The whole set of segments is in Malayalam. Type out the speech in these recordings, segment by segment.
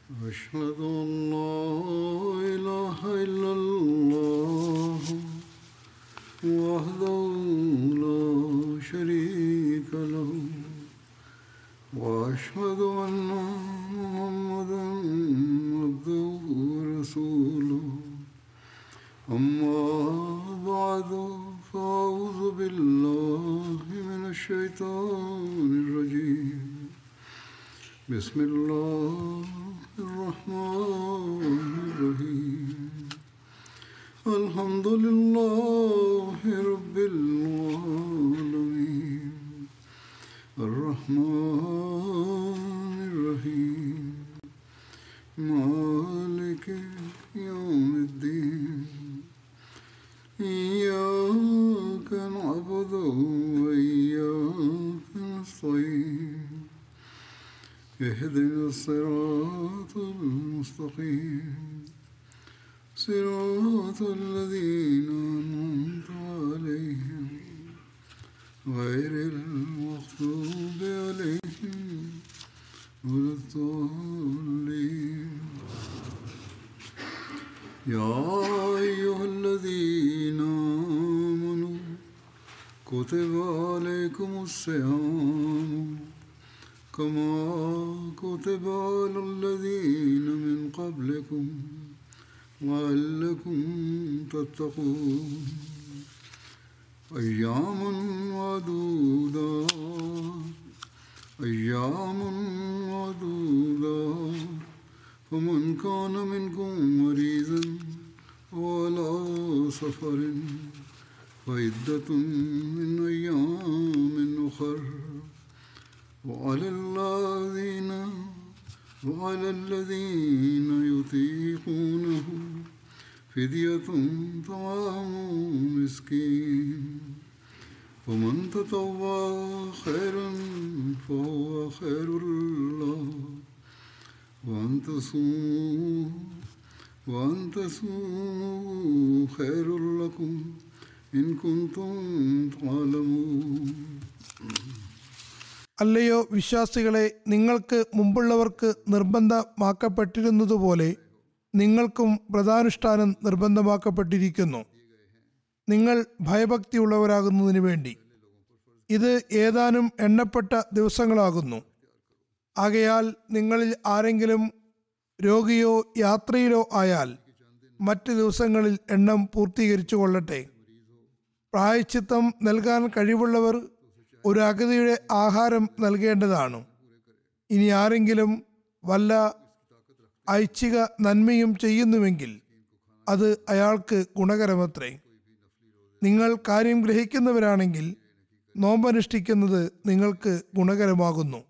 أشهد أن لا إله إلا الله وحده لا شريك له وأشهد أن محمدا عبده ورسوله أما بعد فأعوذ بالله من الشيطان الرجيم بسم الله الرحمن الرحيم الحمد لله رب العالمين الرحمن الرحيم مالك يوم الدين إياك نعبد وإياك نستعين اهدنا الصراط المستقيم صراط الذين أنعمت عليهم غير المغضوب عليهم ولا الضالين يا أيها الذين آمنوا كتب عليكم الصيام كما كتب على الذين من قبلكم لعلكم تتقون أياما معدودات أياما معدودات فمن كان منكم مريضا وعلى سفر فعدة من أيام أخر وعلى الذين وعلى الذين يطيقونه فدية طعام مسكين ومن تطوع خيرا فهو خير له وأن تصوموا وأن تصوموا خير لكم إن كنتم تعلمون അല്ലയോ വിശ്വാസികളെ നിങ്ങൾക്ക് മുമ്പുള്ളവർക്ക് നിർബന്ധമാക്കപ്പെട്ടിരുന്നതുപോലെ നിങ്ങൾക്കും വ്രതാനുഷ്ഠാനം നിർബന്ധമാക്കപ്പെട്ടിരിക്കുന്നു നിങ്ങൾ ഭയഭക്തിയുള്ളവരാകുന്നതിന് വേണ്ടി ഇത് ഏതാനും എണ്ണപ്പെട്ട ദിവസങ്ങളാകുന്നു ആകയാൽ നിങ്ങളിൽ ആരെങ്കിലും രോഗിയോ യാത്രയിലോ ആയാൽ മറ്റ് ദിവസങ്ങളിൽ എണ്ണം പൂർത്തീകരിച്ചു കൊള്ളട്ടെ പ്രായച്ചിത്തം നൽകാൻ കഴിവുള്ളവർ ഒരു അഗതിയുടെ ആഹാരം നൽകേണ്ടതാണ് ഇനി ആരെങ്കിലും വല്ല ഐച്ഛിക നന്മയും ചെയ്യുന്നുവെങ്കിൽ അത് അയാൾക്ക് ഗുണകരമത്രേ നിങ്ങൾ കാര്യം ഗ്രഹിക്കുന്നവരാണെങ്കിൽ നോമ്പനുഷ്ഠിക്കുന്നത് നിങ്ങൾക്ക് ഗുണകരമാകുന്നു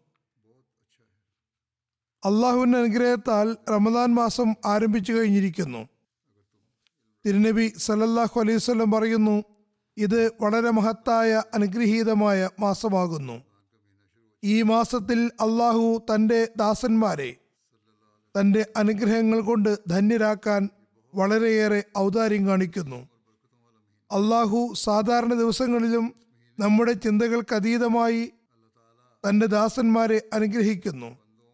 അള്ളാഹുവിൻ്റെ അനുഗ്രഹത്താൽ റമദാൻ മാസം ആരംഭിച്ചു കഴിഞ്ഞിരിക്കുന്നു തിരുനബി സല്ലല്ലാഹു അലൈഹി വസല്ലം പറയുന്നു ഇത് വളരെ മഹത്തായ അനുഗ്രഹീതമായ മാസമാകുന്നു ഈ മാസത്തിൽ അള്ളാഹു തൻ്റെ ദാസന്മാരെ തൻ്റെ അനുഗ്രഹങ്ങൾ കൊണ്ട് ധന്യരാക്കാൻ വളരെയേറെ ഔദാര്യം കാണിക്കുന്നു അള്ളാഹു സാധാരണ ദിവസങ്ങളിലും നമ്മുടെ ചിന്തകൾക്ക് അതീതമായി തൻ്റെ ദാസന്മാരെ അനുഗ്രഹിക്കുന്നു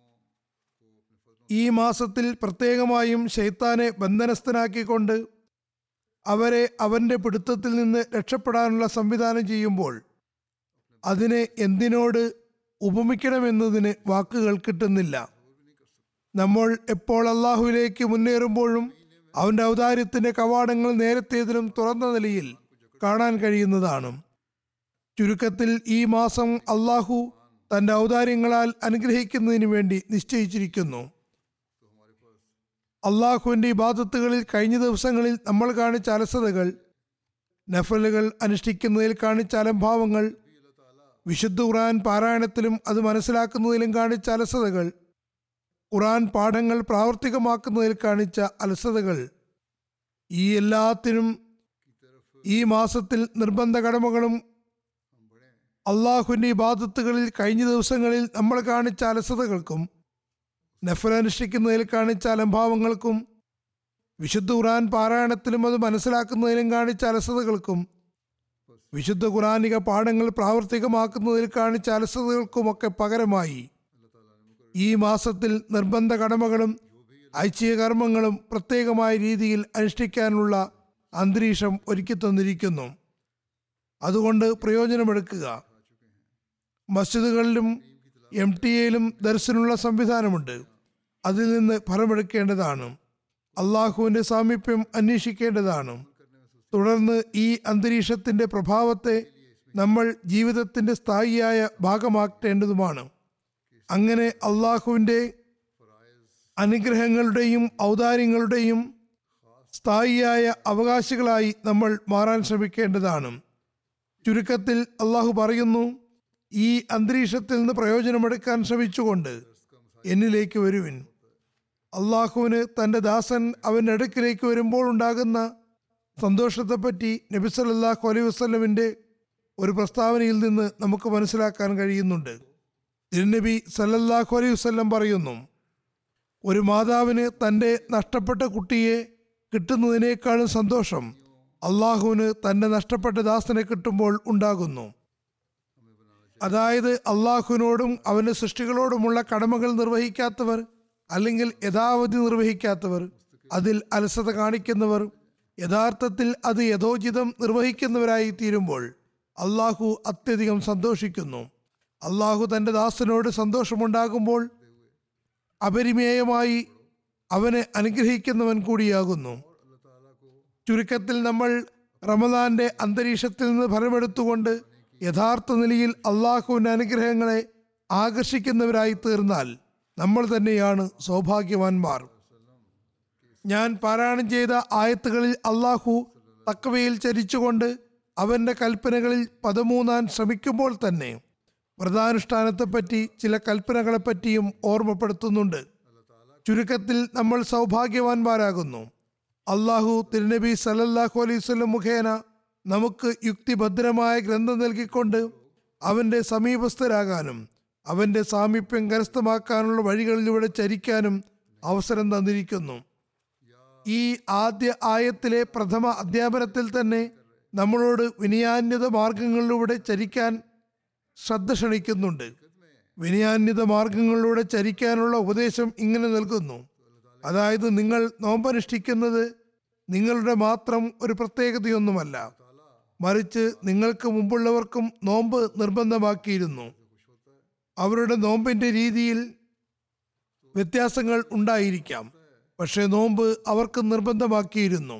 ഈ മാസത്തിൽ പ്രത്യേകമായും ഷെയ്ത്താനെ ബന്ധനസ്ഥനാക്കിക്കൊണ്ട് അവരെ അവന്റെ പിടുത്തത്തിൽ നിന്ന് രക്ഷപ്പെടാനുള്ള സംവിധാനം ചെയ്യുമ്പോൾ അതിനെ എന്തിനോട് ഉപമിക്കണമെന്നതിന് വാക്കുകൾ കിട്ടുന്നില്ല നമ്മൾ എപ്പോൾ അള്ളാഹുവിലേക്ക് മുന്നേറുമ്പോഴും അവന്റെ ഔദാര്യത്തിന്റെ കവാടങ്ങൾ നേരത്തേതിലും തുറന്ന നിലയിൽ കാണാൻ കഴിയുന്നതാണ് ചുരുക്കത്തിൽ ഈ മാസം അള്ളാഹു തന്റെ ഔദാര്യങ്ങളാൽ അനുഗ്രഹിക്കുന്നതിന് വേണ്ടി നിശ്ചയിച്ചിരിക്കുന്നു അള്ളാഹുവിന്റെ ഇബാദത്തുകളിൽ കഴിഞ്ഞ ദിവസങ്ങളിൽ നമ്മൾ കാണിച്ച അലസതകൾ നഫലുകൾ അനുഷ്ഠിക്കുന്നതിൽ കാണിച്ച അലംഭാവങ്ങൾ വിശുദ്ധ ഖുറാൻ പാരായണത്തിലും അത് മനസ്സിലാക്കുന്നതിലും കാണിച്ച അലസതകൾ ഖുറാൻ പാഠങ്ങൾ പ്രാവർത്തികമാക്കുന്നതിൽ കാണിച്ച അലസതകൾ ഈ എല്ലാത്തിനും ഈ മാസത്തിൽ നിർബന്ധ കടമകളും അള്ളാഹുവിന്റെ ഇബാദത്തുകളിൽ കഴിഞ്ഞ ദിവസങ്ങളിൽ നമ്മൾ കാണിച്ച അലസതകൾക്കും നഫലനുഷ്ഠിക്കുന്നതിൽ കാണിച്ച അലംഭാവങ്ങൾക്കും വിശുദ്ധ ഖുറാൻ പാരായണത്തിലും അത് മനസ്സിലാക്കുന്നതിലും കാണിച്ച അലസതകൾക്കും വിശുദ്ധ ഖുറാനിക പാഠങ്ങൾ പ്രാവർത്തികമാക്കുന്നതിൽ കാണിച്ച അലസതകൾക്കുമൊക്കെ പകരമായി ഈ മാസത്തിൽ നിർബന്ധ കടമകളും ഐച്ഛിക കർമ്മങ്ങളും പ്രത്യേകമായ രീതിയിൽ അനുഷ്ഠിക്കാനുള്ള അന്തരീക്ഷം ഒരുക്കി തന്നിരിക്കുന്നു അതുകൊണ്ട് പ്രയോജനമെടുക്കുക മസ്ജിദുകളിലും എം ടി എയിലും ദർശനമുള്ള സംവിധാനമുണ്ട് അതിൽ നിന്ന് ഫലമെടുക്കേണ്ടതാണ് അള്ളാഹുവിൻ്റെ സാമീപ്യം അന്വേഷിക്കേണ്ടതാണ് തുടർന്ന് ഈ അന്തരീക്ഷത്തിൻ്റെ പ്രഭാവത്തെ നമ്മൾ ജീവിതത്തിൻ്റെ സ്ഥായിയായ ഭാഗമാക്കേണ്ടതുമാണ് അങ്ങനെ അള്ളാഹുവിൻ്റെ അനുഗ്രഹങ്ങളുടെയും ഔദാര്യങ്ങളുടെയും സ്ഥായിയായ അവകാശികളായി നമ്മൾ മാറാൻ ശ്രമിക്കേണ്ടതാണ് ചുരുക്കത്തിൽ അള്ളാഹു പറയുന്നു ഈ അന്തരീക്ഷത്തിൽ നിന്ന് പ്രയോജനമെടുക്കാൻ ശ്രമിച്ചുകൊണ്ട് എന്നിലേക്ക് വരുവിൻ അള്ളാഹുവിന് തൻ്റെ ദാസൻ അവൻ്റെ അടുക്കിലേക്ക് വരുമ്പോൾ ഉണ്ടാകുന്ന സന്തോഷത്തെപ്പറ്റി നബി സല്ലല്ലാഹു അലൈഹി വസ്ലമിൻ്റെ ഒരു പ്രസ്താവനയിൽ നിന്ന് നമുക്ക് മനസ്സിലാക്കാൻ കഴിയുന്നുണ്ട് തിരുനബി സല്ലല്ലാഹു അലൈഹി വസ്ലം പറയുന്നു ഒരു മാതാവിന് തൻ്റെ നഷ്ടപ്പെട്ട കുട്ടിയെ കിട്ടുന്നതിനേക്കാളും സന്തോഷം അള്ളാഹുവിന് തൻ്റെ നഷ്ടപ്പെട്ട ദാസനെ കിട്ടുമ്പോൾ ഉണ്ടാകുന്നു അതായത് അള്ളാഹുവിനോടും അവൻ്റെ സൃഷ്ടികളോടുമുള്ള കടമകൾ നിർവഹിക്കാത്തവർ അല്ലെങ്കിൽ യഥാവധി നിർവഹിക്കാത്തവർ അതിൽ അലസത കാണിക്കുന്നവർ യഥാർത്ഥത്തിൽ അത് യഥോചിതം നിർവഹിക്കുന്നവരായി തീരുമ്പോൾ അള്ളാഹു അത്യധികം സന്തോഷിക്കുന്നു അള്ളാഹു തൻ്റെ ദാസനോട് സന്തോഷമുണ്ടാകുമ്പോൾ അപരിമേയമായി അവനെ അനുഗ്രഹിക്കുന്നവൻ കൂടിയാകുന്നു ചുരുക്കത്തിൽ നമ്മൾ റമദാന്റെ അന്തരീക്ഷത്തിൽ നിന്ന് ഫലമെടുത്തുകൊണ്ട് യഥാർത്ഥ നിലയിൽ അള്ളാഹുവിൻ്റെ അനുഗ്രഹങ്ങളെ ആകർഷിക്കുന്നവരായി തീർന്നാൽ നമ്മൾ തന്നെയാണ് സൗഭാഗ്യവാന്മാർ ഞാൻ പാരായണം ചെയ്ത ആയത്തുകളിൽ അള്ളാഹു തക്കവയിൽ ചരിച്ചുകൊണ്ട് അവൻ്റെ കൽപ്പനകളിൽ പതിമൂന്നാൻ ശ്രമിക്കുമ്പോൾ തന്നെ വ്രതാനുഷ്ഠാനത്തെപ്പറ്റി ചില കൽപ്പനകളെപ്പറ്റിയും ഓർമ്മപ്പെടുത്തുന്നുണ്ട് ചുരുക്കത്തിൽ നമ്മൾ സൗഭാഗ്യവാന്മാരാകുന്നു അള്ളാഹു തിരുനബി സല്ലല്ലാഹു അലൈഹി വസല്ലം മുഖേന നമുക്ക് യുക്തിഭദ്രമായ ഗ്രന്ഥം നൽകിക്കൊണ്ട് അവൻ്റെ സമീപസ്ഥരാകാനും അവൻ്റെ സാമീപ്യം കരസ്ഥമാക്കാനുള്ള വഴികളിലൂടെ ചരിക്കാനും അവസരം തന്നിരിക്കുന്നു ഈ ആദ്യ ആയത്തിലെ പ്രഥമ അധ്യാപനത്തിൽ തന്നെ നമ്മളോട് വിനയാന്യത മാർഗങ്ങളിലൂടെ ചരിക്കാൻ ശ്രദ്ധ ക്ഷണിക്കുന്നുണ്ട് വിനയാന്യത മാർഗങ്ങളിലൂടെ ചരിക്കാനുള്ള ഉപദേശം ഇങ്ങനെ നൽകുന്നു അതായത് നിങ്ങൾ നോമ്പനുഷ്ഠിക്കുന്നത് നിങ്ങളുടെ മാത്രം ഒരു പ്രത്യേകതയൊന്നുമല്ല മറിച്ച് നിങ്ങൾക്ക് മുമ്പുള്ളവർക്കും നോമ്പ് നിർബന്ധമാക്കിയിരുന്നു അവരുടെ നോമ്പിന്റെ രീതിയിൽ വ്യത്യാസങ്ങൾ ഉണ്ടായിരിക്കാം പക്ഷേ നോമ്പ് അവർക്ക് നിർബന്ധമാക്കിയിരുന്നു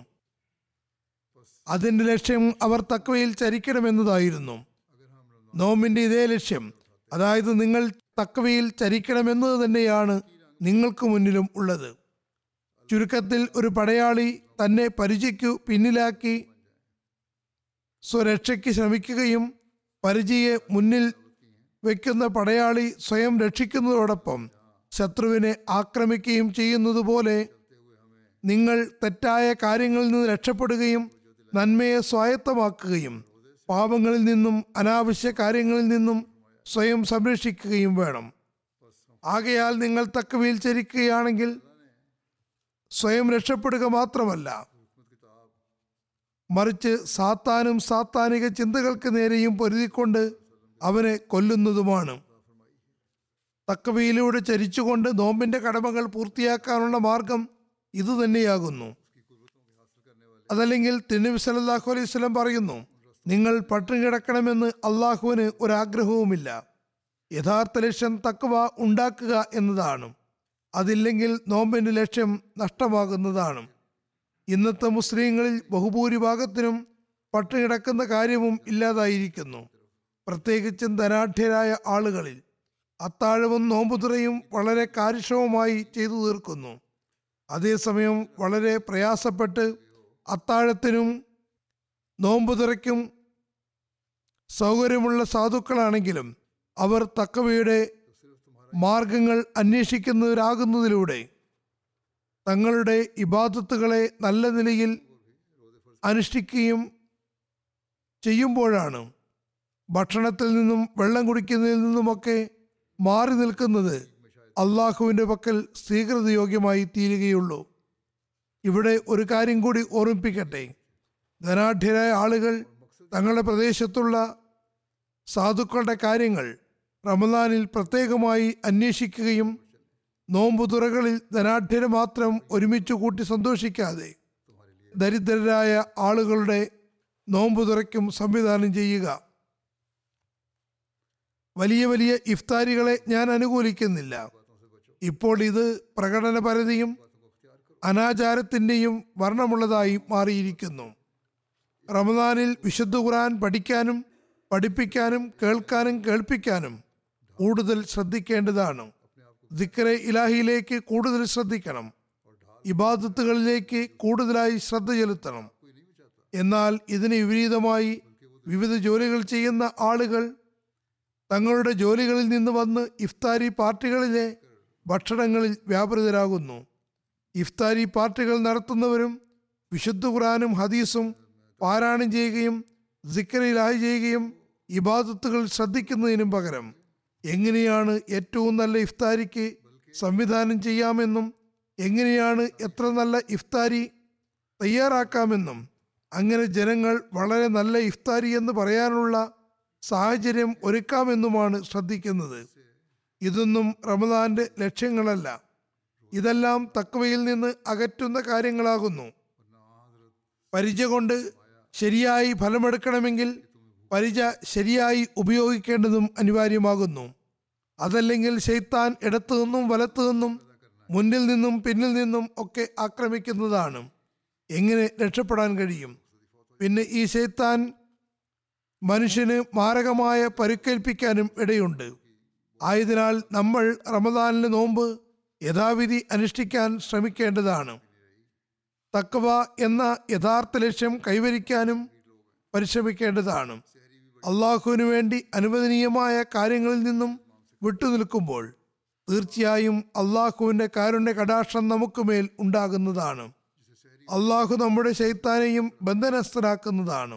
അതിന്റെ ലക്ഷ്യം അവർ തക്കവയിൽ ചരിക്കണമെന്നതായിരുന്നു നോമ്പിന്റെ ഇതേ ലക്ഷ്യം അതായത് നിങ്ങൾ തക്കവയിൽ ചരിക്കണമെന്നത് തന്നെയാണ് നിങ്ങൾക്ക് മുന്നിലും ഉള്ളത് ചുരുക്കത്തിൽ ഒരു പടയാളി തന്നെ പരിചയ്ക്കു പിന്നിലാക്കി സ്വരക്ഷയ്ക്ക് ശ്രമിക്കുകയും പരിചയെ മുന്നിൽ വെക്കുന്ന പടയാളി സ്വയം രക്ഷിക്കുന്നതോടൊപ്പം ശത്രുവിനെ ആക്രമിക്കുകയും ചെയ്യുന്നത് പോലെ നിങ്ങൾ തെറ്റായ കാര്യങ്ങളിൽ നിന്ന് രക്ഷപ്പെടുകയും നന്മയെ സ്വായത്തമാക്കുകയും പാപങ്ങളിൽ നിന്നും അനാവശ്യ കാര്യങ്ങളിൽ നിന്നും സ്വയം സംരക്ഷിക്കുകയും വേണം ആകയാൽ നിങ്ങൾ തക്കവയിൽ ചരിക്കുകയാണെങ്കിൽ സ്വയം രക്ഷപ്പെടുക മാത്രമല്ല മറിച്ച് സാത്താനും സാത്താനിക ചിന്തകൾക്ക് നേരെയും പൊരുതിക്കൊണ്ട് അവനെ കൊല്ലുന്നതുമാണ് തക്കവയിലൂടെ ചരിച്ചുകൊണ്ട് നോമ്പിന്റെ കടമകൾ പൂർത്തിയാക്കാനുള്ള മാർഗം ഇതുതന്നെയാകുന്നു അതല്ലെങ്കിൽ തിരുനബി സല്ലല്ലാഹു അലൈഹി വസല്ലം പറയുന്നു നിങ്ങൾ പട്ടിണി കിടക്കണമെന്ന് അള്ളാഹുവിന് ഒരാഗ്രഹവുമില്ല യഥാർത്ഥ ലക്ഷ്യം തക്കവ ഉണ്ടാക്കുക എന്നതാണ് അതില്ലെങ്കിൽ നോമ്പിന്റെ ലക്ഷ്യം നഷ്ടമാകുന്നതാണ് ഇന്നത്തെ മുസ്ലിങ്ങളിൽ ബഹുഭൂരിഭാഗത്തിനും പട്ടിണി കിടക്കുന്ന കാര്യവും ഇല്ലാതായിരിക്കുന്നു പ്രത്യേകിച്ചും ധനാഢ്യരായ ആളുകളിൽ അത്താഴവും നോമ്പുതുറയും വളരെ കാര്യക്ഷമമായി ചെയ്തു തീർക്കുന്നു അതേസമയം വളരെ പ്രയാസപ്പെട്ട് അത്താഴത്തിനും നോമ്പുതുറയ്ക്കും സൗകര്യമുള്ള സാധുക്കളാണെങ്കിലും അവർ തക്കവയുടെ മാർഗങ്ങൾ അന്വേഷിക്കുന്നവരാകുന്നതിലൂടെ തങ്ങളുടെ ഇബാദത്തുകളെ നല്ല നിലയിൽ അനുഷ്ഠിക്കുകയും ചെയ്യുമ്പോഴാണ് ഭക്ഷണത്തിൽ നിന്നും വെള്ളം കുടിക്കുന്നതിൽ നിന്നുമൊക്കെ മാറി നിൽക്കുന്നത് അള്ളാഹുവിൻ്റെ പക്കൽ സ്വീകൃതയോഗ്യമായി തീരുകയുള്ളൂ ഇവിടെ ഒരു കാര്യം കൂടി ഓർമ്മിപ്പിക്കട്ടെ ധനാഢ്യരായ ആളുകൾ തങ്ങളുടെ പ്രദേശത്തുള്ള സാധുക്കളുടെ കാര്യങ്ങൾ റമദാനിൽ പ്രത്യേകമായി അന്വേഷിക്കുകയും നോമ്പുതുറകളിൽ ധനാഢ്യരെ മാത്രം ഒരുമിച്ച് കൂട്ടി സന്തോഷിക്കാതെ ദരിദ്രരായ ആളുകളുടെ നോമ്പുതുറയ്ക്കും സംവിധാനം ചെയ്യുക വലിയ വലിയ ഇഫ്താരികളെ ഞാൻ അനുകൂലിക്കുന്നില്ല ഇപ്പോൾ ഇത് പ്രകടനപരതയും അനാചാരത്തിൻ്റെയും വർണ്ണമുള്ളതായി മാറിയിരിക്കുന്നു റമദാനിൽ വിശുദ്ധ ഖുർആൻ പഠിക്കാനും പഠിപ്പിക്കാനും കേൾക്കാനും കേൾപ്പിക്കാനും കൂടുതൽ ശ്രദ്ധിക്കേണ്ടതാണ് ദിക്കറെ ഇലാഹിയിലേക്ക് കൂടുതൽ ശ്രദ്ധിക്കണം ഇബാദത്തുകളിലേക്ക് കൂടുതലായി ശ്രദ്ധ ചെലുത്തണം എന്നാൽ ഇതിന് വിപരീതമായി വിവിധ ജോലികൾ ചെയ്യുന്ന ആളുകൾ തങ്ങളുടെ ജോലികളിൽ നിന്ന് വന്ന് ഇഫ്താരി പാർട്ടികളിലെ ഭക്ഷണങ്ങളിൽ വ്യാപൃതരാകുന്നു ഇഫ്താരി പാർട്ടികൾ നടത്തുന്നവരും വിശുദ്ധ ഖുറാനും ഹദീസും പാരായണം ചെയ്യുകയും സിക്കറിലായി ചെയ്യുകയും ഇബാദത്തുകൾ ശ്രദ്ധിക്കുന്നതിനും പകരം എങ്ങനെയാണ് ഏറ്റവും നല്ല ഇഫ്താരിക്ക് സംവിധാനം ചെയ്യാമെന്നും എങ്ങനെയാണ് എത്ര നല്ല ഇഫ്താരി തയ്യാറാക്കാമെന്നും അങ്ങനെ ജനങ്ങൾ വളരെ നല്ല ഇഫ്താരി എന്ന് പറയാനുള്ള സാഹചര്യം ഒരുക്കാമെന്നുമാണ് ശ്രദ്ധിക്കുന്നത് ഇതൊന്നും റമദാന്റെ ലക്ഷ്യങ്ങളല്ല ഇതെല്ലാം തക്വയിൽ നിന്ന് അകറ്റുന്ന കാര്യങ്ങളാകുന്നു പരിച കൊണ്ട് ശരിയായി ഫലമെടുക്കണമെങ്കിൽ പരിച ശരിയായി ഉപയോഗിക്കേണ്ടതും അനിവാര്യമാകുന്നു അതല്ലെങ്കിൽ ഷെയ്ത്താൻ ഇടത്തു നിന്നും വലത്തു നിന്നും മുന്നിൽ നിന്നും പിന്നിൽ നിന്നും ഒക്കെ ആക്രമിക്കുന്നതാണ് എങ്ങനെ രക്ഷപ്പെടാൻ കഴിയും പിന്നെ ഈ ഷെയ്ത്താൻ മനുഷ്യന് മാരകമായ പരുക്കേൽപ്പിക്കാനും ഇടയുണ്ട് ആയതിനാൽ നമ്മൾ റമദാനിലെ നോമ്പ് യഥാവിധി അനുഷ്ഠിക്കാൻ ശ്രമിക്കേണ്ടതാണ് തക്കവ എന്ന യഥാർത്ഥ ലക്ഷ്യം കൈവരിക്കാനും പരിശ്രമിക്കേണ്ടതാണ് അള്ളാഹുവിന് വേണ്ടി അനുവദനീയമായ കാര്യങ്ങളിൽ നിന്നും വിട്ടുനിൽക്കുമ്പോൾ തീർച്ചയായും അള്ളാഹുവിന്റെ കാരുണ്യ കടാക്ഷം നമുക്ക് മേൽ ഉണ്ടാകുന്നതാണ് അള്ളാഹു നമ്മുടെ ശൈത്താനെയും ബന്ധനസ്ഥരാക്കുന്നതാണ്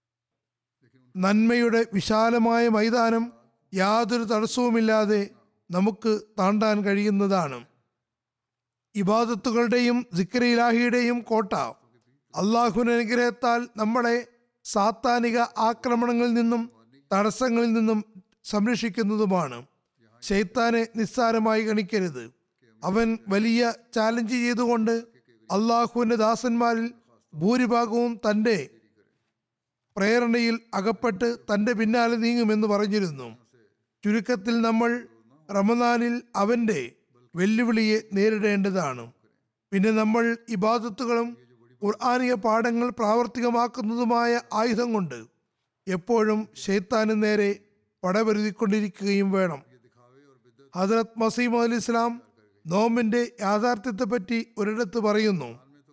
നന്മയുടെ വിശാലമായ മൈതാനം യാതൊരു തടസ്സവുമില്ലാതെ നമുക്ക് താണ്ടാൻ കഴിയുന്നതാണ് ഇബാദത്തുകളുടെയും സിക്കറിലാഹിയുടെയും കോട്ട അള്ളാഹുവിന്റെ അനുഗ്രഹത്താൽ നമ്മളെ സാത്താനിക ആക്രമണങ്ങളിൽ നിന്നും തടസ്സങ്ങളിൽ നിന്നും സംരക്ഷിക്കുന്നതുമാണ് ഷെയ്ത്താനെ നിസ്സാരമായി ഗണിക്കരുത് അവൻ വലിയ ചാലഞ്ച് ചെയ്തുകൊണ്ട് അള്ളാഹുവിന്റെ ദാസന്മാരിൽ ഭൂരിഭാഗവും തൻ്റെ പ്രേരണയിൽ അകപ്പെട്ട് തൻ്റെ പിന്നാലെ നീങ്ങുമെന്ന് പറഞ്ഞിരുന്നു ചുരുക്കത്തിൽ നമ്മൾ റമദാനിൽ അവൻ്റെ വെല്ലുവിളിയെ നേരിടേണ്ടതാണ് പിന്നെ നമ്മൾ ഇബാദത്തുകളും ഖുർആാനിക പാഠങ്ങൾ പ്രാവർത്തികമാക്കുന്നതുമായ ആയുധം കൊണ്ട് എപ്പോഴും ഷെയ്ത്താന് നേരെ പടപരുതിക്കൊണ്ടിരിക്കുകയും വേണം ഹജറത് മസീം അലി ഇസ്ലാം നോമ്പിന്റെ യാഥാർത്ഥ്യത്തെപ്പറ്റി ഒരിടത്ത് പറയുന്നു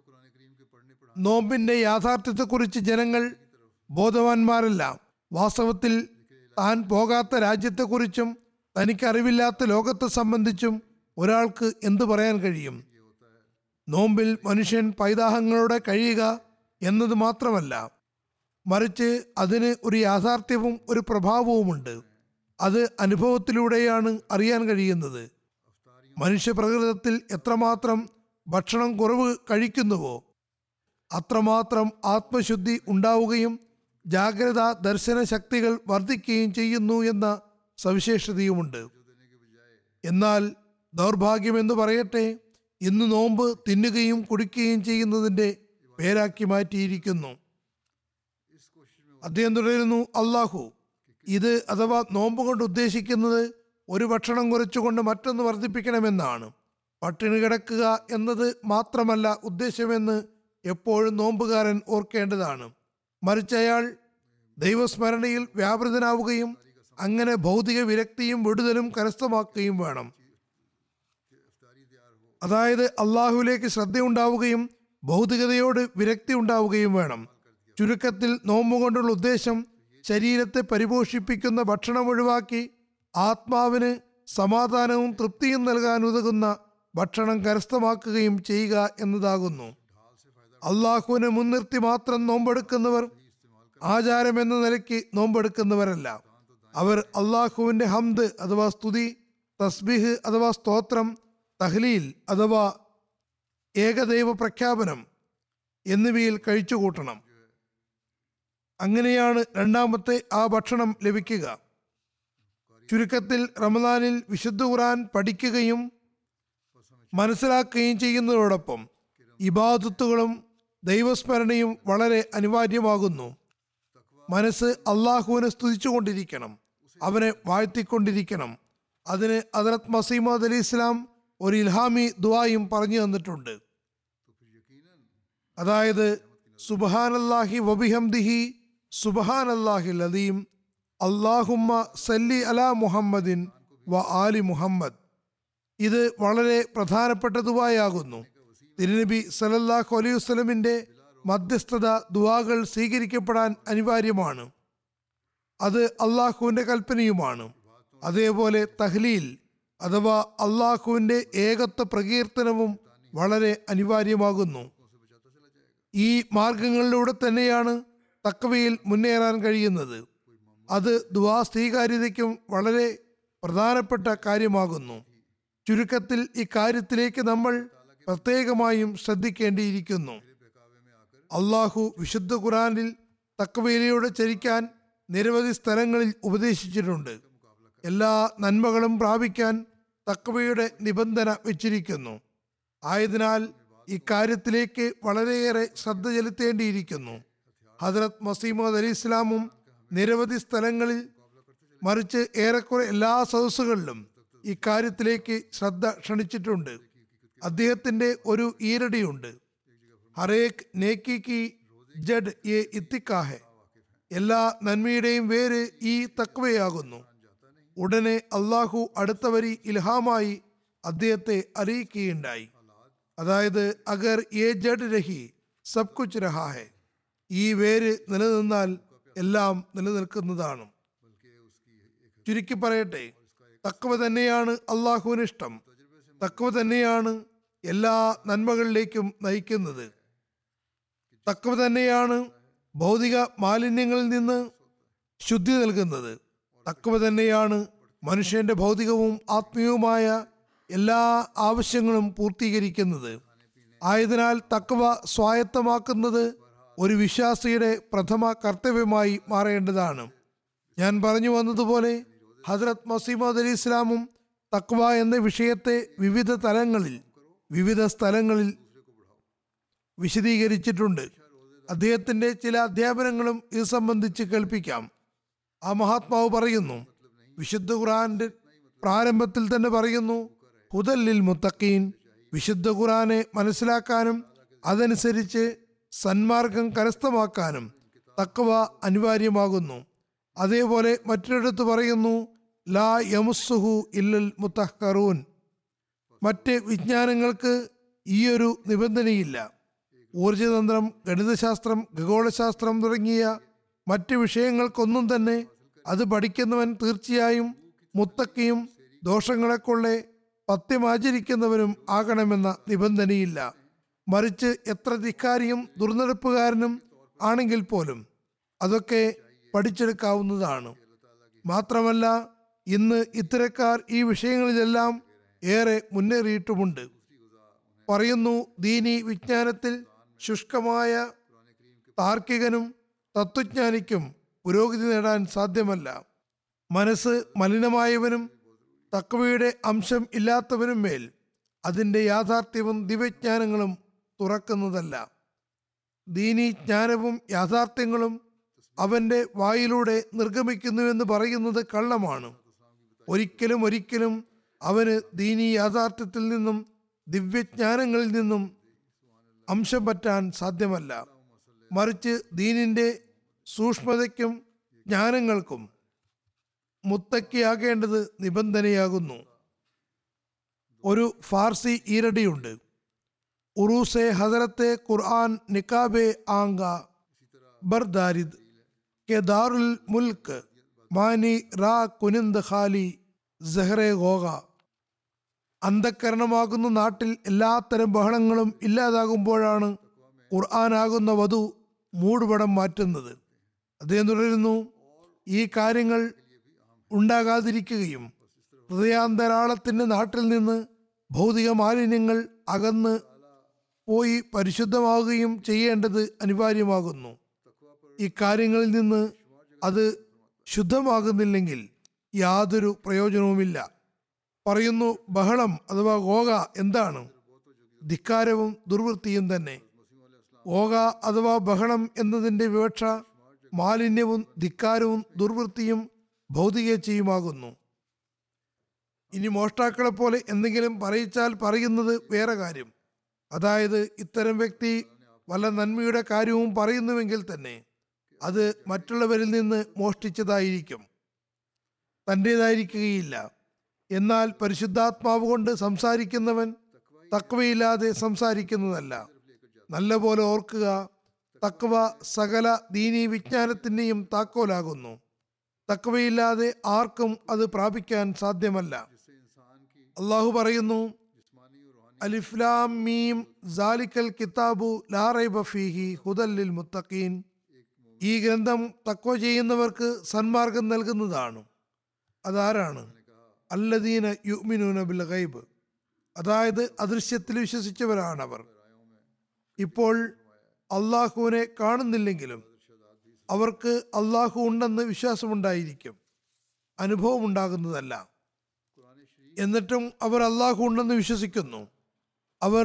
നോമ്പിന്റെ യാഥാർത്ഥ്യത്തെക്കുറിച്ച് ജനങ്ങൾ ബോധവാന്മാരല്ല വാസ്തവത്തിൽ താൻ പോകാത്ത രാജ്യത്തെക്കുറിച്ചും തനിക്കറിവില്ലാത്ത ലോകത്തെ സംബന്ധിച്ചും ഒരാൾക്ക് എന്തു പറയാൻ കഴിയും നോമ്പിൽ മനുഷ്യൻ പൈതാഹങ്ങളോടെ കഴിയുക എന്നത് മാത്രമല്ല മറിച്ച് അതിന് ഒരു യാഥാർത്ഥ്യവും ഒരു പ്രഭാവവുമുണ്ട് അത് അനുഭവത്തിലൂടെയാണ് അറിയാൻ കഴിയുന്നത് മനുഷ്യപ്രകൃതത്തിൽ എത്രമാത്രം ഭക്ഷണം കുറവ് കഴിക്കുന്നുവോ അത്രമാത്രം ആത്മശുദ്ധി ഉണ്ടാവുകയും ജാഗ്രത ദർശന ശക്തികൾ വർദ്ധിക്കുകയും ചെയ്യുന്നു എന്ന സവിശേഷതയുമുണ്ട് എന്നാൽ ദൗർഭാഗ്യമെന്ന് പറയട്ടെ ഇന്ന് നോമ്പ് തിന്നുകയും കുടിക്കുകയും ചെയ്യുന്നതിൻ്റെ പേരാക്കി മാറ്റിയിരിക്കുന്നു അദ്ദേഹം തുടരുന്നു അള്ളാഹു ഇത് അഥവാ നോമ്പ് കൊണ്ട് ഉദ്ദേശിക്കുന്നത് ഒരു ഭക്ഷണം കുറച്ചുകൊണ്ട് മറ്റൊന്ന് വർദ്ധിപ്പിക്കണമെന്നാണ് പട്ടിണി കിടക്കുക എന്നത് മാത്രമല്ല ഉദ്ദേശമെന്ന് എപ്പോഴും നോമ്പുകാരൻ ഓർക്കേണ്ടതാണ് മറിച്ച് അയാൾ ദൈവസ്മരണയിൽ വ്യാപൃതനാവുകയും അങ്ങനെ ഭൗതിക വിരക്തിയും വിടുതലും കരസ്ഥമാക്കുകയും വേണം അതായത് അള്ളാഹുവിലേക്ക് ശ്രദ്ധയുണ്ടാവുകയും ഭൗതികതയോട് വിരക്തി ഉണ്ടാവുകയും വേണം ചുരുക്കത്തിൽ നോമ്പ് കൊണ്ടുള്ള ഉദ്ദേശം ശരീരത്തെ പരിപോഷിപ്പിക്കുന്ന ഭക്ഷണം ഒഴിവാക്കി ആത്മാവിന് സമാധാനവും തൃപ്തിയും നൽകാൻ ഉതകുന്ന ഭക്ഷണം കരസ്ഥമാക്കുകയും ചെയ്യുക എന്നതാകുന്നു അള്ളാഹുവിനെ മുൻനിർത്തി മാത്രം നോമ്പെടുക്കുന്നവർ ആചാരം എന്ന നിലയ്ക്ക് നോമ്പെടുക്കുന്നവരല്ല അവർ അള്ളാഹുവിന്റെ ഹംദ് അഥവാ സ്തുതി തസ്ബിഹ് അഥവാ സ്തോത്രം തഹ്ലീൽ അഥവാ ഏകദൈവ പ്രഖ്യാപനം എന്നിവയിൽ കഴിച്ചുകൂട്ടണം അങ്ങനെയാണ് രണ്ടാമത്തെ ആ ഭക്ഷണം ലഭിക്കുക ചുരുക്കത്തിൽ റമദാനിൽ വിശുദ്ധ ഖുർആൻ പഠിക്കുകയും മനസ്സിലാക്കുകയും ചെയ്യുന്നതോടൊപ്പം ഇബാദത്തുകളും ദൈവസ്മരണയും വളരെ അനിവാര്യമാകുന്നു മനസ്സ് അള്ളാഹുവിനെ സ്തുതിച്ചുകൊണ്ടിരിക്കണം അവനെ വാഴ്ത്തിക്കൊണ്ടിരിക്കണം അതിന് ഹജറത് മസീമദ് അലി ഇസ്ലാം ഒരു ഇൽഹാമി ദുആയും പറഞ്ഞു തന്നിട്ടുണ്ട് അതായത് സുബഹാനല്ലാഹി വബിഹംദിഹി സുബഹാനല്ലാഹി ലദീം അള്ളാഹുമ്മ സല്ലി അലാ മുഹമ്മദിൻ വ ആലി മുഹമ്മദ് ഇത് വളരെ പ്രധാനപ്പെട്ട ദുവായാകുന്നു തിരുനബി സലല്ലാഹു അലൈഹി വസ്ലമിന്റെ മധ്യസ്ഥത ദുവാകൾ സ്വീകരിക്കപ്പെടാൻ അനിവാര്യമാണ് അത് അള്ളാഹുവിന്റെ കൽപ്പനയുമാണ് അതേപോലെ തഹ്ലീൽ അഥവാ അള്ളാഹുവിന്റെ ഏകത്വ പ്രകീർത്തനവും വളരെ അനിവാര്യമാകുന്നു ഈ മാർഗങ്ങളിലൂടെ തന്നെയാണ് തക്കവയിൽ മുന്നേറാൻ കഴിയുന്നത് അത് ദുവാ സ്വീകാര്യതയ്ക്കും വളരെ പ്രധാനപ്പെട്ട കാര്യമാകുന്നു ചുരുക്കത്തിൽ ഇക്കാര്യത്തിലേക്ക് നമ്മൾ പ്രത്യേകമായും ശ്രദ്ധിക്കേണ്ടിയിരിക്കുന്നു അള്ളാഹു വിശുദ്ധ ഖുറാനിൽ തക്കവയിലൂടെ ചരിക്കാൻ നിരവധി സ്ഥലങ്ങളിൽ ഉപദേശിച്ചിട്ടുണ്ട് എല്ലാ നന്മകളും പ്രാപിക്കാൻ തക്കവയുടെ നിബന്ധന വെച്ചിരിക്കുന്നു ആയതിനാൽ ഇക്കാര്യത്തിലേക്ക് വളരെയേറെ ശ്രദ്ധ ചെലുത്തേണ്ടിയിരിക്കുന്നു ഹജറത് മസീമദ് അലി ഇസ്ലാമും നിരവധി സ്ഥലങ്ങളിൽ മറിച്ച് ഏറെക്കുറെ എല്ലാ സദസ്സുകളിലും ഇക്കാര്യത്തിലേക്ക് ശ്രദ്ധ ക്ഷണിച്ചിട്ടുണ്ട് അദ്ദേഹത്തിന്റെ ഒരു ഈരടിയുണ്ട് ഹറേക് നേക്കി കി ജഡ് എ ഇത്തിക്കാഹെ എല്ലാ നന്മയുടെയും വേര് ഈ തക്വയാകുന്നു ഉടനെ അള്ളാഹു അടുത്ത വരി ഇൽഹാമായി അദ്ദേഹത്തെ അറിയിക്കുകയുണ്ടായി അതായത് അഗർ ഏ ജഡ് രഹി സബ് കുച്ച് രഹാ ഹെ ഈ വേര് നിലനിന്നാൽ എല്ലാം നിലനിൽക്കുന്നതാണ് ചുരുക്കി പറയട്ടെ തക്കവ തന്നെയാണ് അള്ളാഹുവിന് ഇഷ്ടം തക്കവ തന്നെയാണ് എല്ലാ നന്മകളിലേക്കും നയിക്കുന്നത് തക്കവ തന്നെയാണ് ഭൗതിക മാലിന്യങ്ങളിൽ നിന്ന് ശുദ്ധി നൽകുന്നത് തക്കവ തന്നെയാണ് മനുഷ്യന്റെ ഭൗതികവും ആത്മീയവുമായ എല്ലാ ആവശ്യങ്ങളും പൂർത്തീകരിക്കുന്നത് ആയതിനാൽ തക്കവ സ്വായത്തമാക്കുന്നത് ഒരു വിശ്വാസിയുടെ പ്രഥമ കർത്തവ്യമായി മാറേണ്ടതാണ് ഞാൻ പറഞ്ഞു വന്നതുപോലെ ഹജ്രത് മസീമദ് അലി ഇസ്ലാമും തക്വ എന്ന വിഷയത്തെ വിവിധ തലങ്ങളിൽ വിവിധ സ്ഥലങ്ങളിൽ വിശദീകരിച്ചിട്ടുണ്ട് അദ്ദേഹത്തിന്റെ ചില അധ്യാപനങ്ങളും ഇത് സംബന്ധിച്ച് കേൾപ്പിക്കാം ആ മഹാത്മാവ് പറയുന്നു വിശുദ്ധ ഖുറാന്റെ പ്രാരംഭത്തിൽ തന്നെ പറയുന്നു ഹുദല്ലിൽ മുത്തഖീൻ വിശുദ്ധ ഖുറാനെ മനസ്സിലാക്കാനും അതനുസരിച്ച് സന്മാർഗം കരസ്ഥമാക്കാനും തക്കവ അനിവാര്യമാകുന്നു അതേപോലെ മറ്റൊരിടത്ത് പറയുന്നു ലാ യമുസുഹു ഇല്ലൽ മുത്തഹ്കറൂൻ മറ്റ് വിജ്ഞാനങ്ങൾക്ക് ഈയൊരു നിബന്ധനയില്ല ഊർജതന്ത്രം ഗണിതശാസ്ത്രം ഖഗോളശാസ്ത്രം തുടങ്ങിയ മറ്റ് വിഷയങ്ങൾക്കൊന്നും തന്നെ അത് പഠിക്കുന്നവൻ തീർച്ചയായും മുത്തക്കയും ദോഷങ്ങളെക്കൊള്ളെ പത്യമാചരിക്കുന്നവനും ആകണമെന്ന നിബന്ധനയില്ല മറിച്ച് എത്ര ധിക്കാരിയും ദുർനടപ്പുകാരനും ആണെങ്കിൽ പോലും അതൊക്കെ പഠിച്ചെടുക്കാവുന്നതാണ് മാത്രമല്ല ഇന്ന് ഇത്തരക്കാർ ഈ വിഷയങ്ങളിലെല്ലാം ഏറെ മുന്നേറിയിട്ടുമുണ്ട് പറയുന്നു ദീനി വിജ്ഞാനത്തിൽ ശുഷ്കമായ താർക്കികനും തത്വജ്ഞാനിക്കും പുരോഗതി നേടാൻ സാധ്യമല്ല മനസ്സ് മലിനമായവനും തക്കവയുടെ അംശം ഇല്ലാത്തവനും മേൽ അതിൻ്റെ യാഥാർത്ഥ്യവും ദിവ്യജ്ഞാനങ്ങളും തുറക്കുന്നതല്ല ദീനി ജ്ഞാനവും യാഥാർത്ഥ്യങ്ങളും അവന്റെ വായിലൂടെ നിർഗമിക്കുന്നുവെന്ന് പറയുന്നത് കള്ളമാണ് ഒരിക്കലും ഒരിക്കലും അവന് ദീനി യാഥാർത്ഥ്യത്തിൽ നിന്നും ദിവ്യജ്ഞാനങ്ങളിൽ നിന്നും അംശം പറ്റാൻ സാധ്യമല്ല മറിച്ച് ദീനിന്റെ സൂക്ഷ്മതയ്ക്കും ജ്ഞാനങ്ങൾക്കും മുത്തക്കിയാകേണ്ടത് നിബന്ധനയാകുന്നു ഒരു ഫാർസി ഈരടിയുണ്ട് ഉറൂസെ ഹസരത്തെ ഖുർആൻ നിക്കാബെ ആങ്ക ബർദാരിദ് കെ ദാറുൽ മുൽക്ക് മാനി റാ കുനിന്ത് ഖാലി സെഹ്റെ ഗോഗ അന്ധക്കരണമാകുന്ന നാട്ടിൽ എല്ലാത്തരം ബഹളങ്ങളും ഇല്ലാതാകുമ്പോഴാണ് ഖുർആനാകുന്ന വധു മൂടുപടം മാറ്റുന്നത് അദ്ദേഹം തുടരുന്നു ഈ കാര്യങ്ങൾ ഉണ്ടാകാതിരിക്കുകയും ഹൃദയാന്തരാളത്തിന്റെ നാട്ടിൽ നിന്ന് ഭൗതിക മാലിന്യങ്ങൾ അകന്ന് പോയി പരിശുദ്ധമാവുകയും ചെയ്യേണ്ടത് അനിവാര്യമാകുന്നു ഇക്കാര്യങ്ങളിൽ നിന്ന് അത് ശുദ്ധമാകുന്നില്ലെങ്കിൽ യാതൊരു പ്രയോജനവുമില്ല പറയുന്നു ബഹളം അഥവാ ഗോഗ എന്താണ് ധിക്കാരവും ദുർവൃത്തിയും തന്നെ ഓക അഥവാ ബഹളം എന്നതിന്റെ വിവക്ഷ മാലിന്യവും ധിക്കാരവും ദുർവൃത്തിയും ഭൗതികേച്ഛയുമാകുന്നു ഇനി മോഷ്ടാക്കളെ പോലെ എന്തെങ്കിലും പറയിച്ചാൽ പറയുന്നത് വേറെ കാര്യം അതായത് ഇത്തരം വ്യക്തി വല്ല നന്മയുടെ കാര്യവും പറയുന്നുവെങ്കിൽ തന്നെ അത് മറ്റുള്ളവരിൽ നിന്ന് മോഷ്ടിച്ചതായിരിക്കും തൻ്റേതായിരിക്കുകയില്ല എന്നാൽ പരിശുദ്ധാത്മാവ് കൊണ്ട് സംസാരിക്കുന്നവൻ തക്വയില്ലാതെ സംസാരിക്കുന്നതല്ല നല്ലപോലെ ഓർക്കുക തക്വ സകല ദീനീ വിജ്ഞാനത്തിൻ്റെയും താക്കോലാകുന്നു തക്വയില്ലാതെ ആർക്കും അത് പ്രാപിക്കാൻ സാധ്യമല്ല അള്ളാഹു പറയുന്നു അലിഫ്ലാം മീം ജാലിക്കൽ കിതാബു ലാറൈബ ഫീഹി ഹുദല്ലിൽ മുത്തഖീൻ ഈ ഗ്രന്ഥം തക്വ ചെയ്യുന്നവർക്ക് സന്മാർഗം നൽകുന്നതാണ് അതാരാണ് അല്ലദീന യുമിനൂന ബിൽ ഗൈബ് അതായത് അദൃശ്യത്തിൽ വിശ്വസിച്ചവരാണവർ ഇപ്പോൾ അള്ളാഹുവിനെ കാണുന്നില്ലെങ്കിലും അവർക്ക് അള്ളാഹു ഉണ്ടെന്ന് വിശ്വാസമുണ്ടായിരിക്കും അനുഭവം ഉണ്ടാകുന്നതല്ല എന്നിട്ടും അവർ അള്ളാഹു ഉണ്ടെന്ന് വിശ്വസിക്കുന്നു അവർ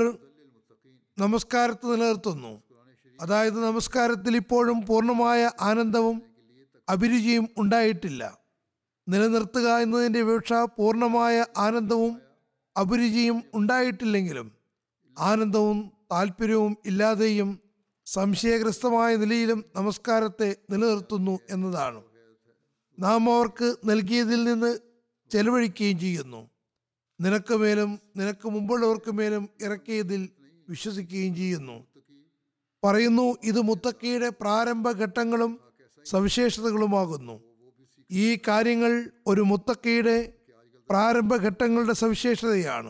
നമസ്കാരത്തെ നിലനിർത്തുന്നു അതായത് നമസ്കാരത്തിൽ ഇപ്പോഴും പൂർണ്ണമായ ആനന്ദവും അഭിരുചിയും ഉണ്ടായിട്ടില്ല നിലനിർത്തുക എന്നതിൻ്റെ വീക്ഷ പൂർണ്ണമായ ആനന്ദവും അഭിരുചിയും ഉണ്ടായിട്ടില്ലെങ്കിലും ആനന്ദവും താല്പര്യവും ഇല്ലാതെയും സംശയഗ്രസ്തമായ നിലയിലും നമസ്കാരത്തെ നിലനിർത്തുന്നു എന്നതാണ് നാം അവർക്ക് നൽകിയതിൽ നിന്ന് ചെലവഴിക്കുകയും ചെയ്യുന്നു നിനക്ക് മേലും നിനക്ക് മുമ്പുള്ളവർക്ക് മേലും ഇറക്കിയതിൽ വിശ്വസിക്കുകയും ചെയ്യുന്നു പറയുന്നു ഇത് മുത്തക്കയുടെ പ്രാരംഭ ഘട്ടങ്ങളും സവിശേഷതകളുമാകുന്നു ഈ കാര്യങ്ങൾ ഒരു മുത്തക്കയുടെ പ്രാരംഭ ഘട്ടങ്ങളുടെ സവിശേഷതയാണ്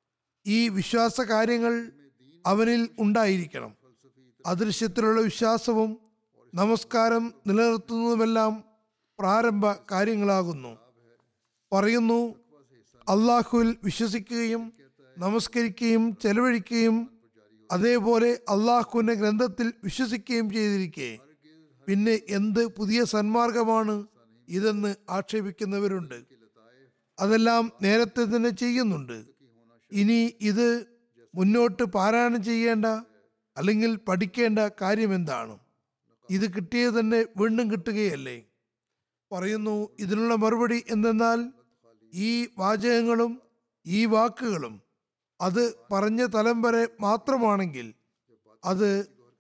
ഈ വിശ്വാസ കാര്യങ്ങൾ അവനിൽ ഉണ്ടായിരിക്കണം അദൃശ്യത്തിലുള്ള വിശ്വാസവും നമസ്കാരം നിലനിർത്തുന്നതുമെല്ലാം പ്രാരംഭ കാര്യങ്ങളാകുന്നു പറയുന്നു അള്ളാഹുവിൽ വിശ്വസിക്കുകയും നമസ്കരിക്കുകയും ചെലവഴിക്കുകയും അതേപോലെ അള്ളാഹുവിന്റെ ഗ്രന്ഥത്തിൽ വിശ്വസിക്കുകയും ചെയ്തിരിക്കെ പിന്നെ എന്ത് പുതിയ സന്മാർഗമാണ് ഇതെന്ന് ആക്ഷേപിക്കുന്നവരുണ്ട് അതെല്ലാം നേരത്തെ തന്നെ ചെയ്യുന്നുണ്ട് ഇനി ഇത് മുന്നോട്ട് പാരായണം ചെയ്യേണ്ട അല്ലെങ്കിൽ പഠിക്കേണ്ട കാര്യം എന്താണ് ഇത് കിട്ടിയത് തന്നെ വീണ്ടും കിട്ടുകയല്ലേ പറയുന്നു ഇതിനുള്ള മറുപടി എന്തെന്നാൽ ഈ വാചകങ്ങളും ഈ വാക്കുകളും അത് പറഞ്ഞ തലം വരെ മാത്രമാണെങ്കിൽ അത്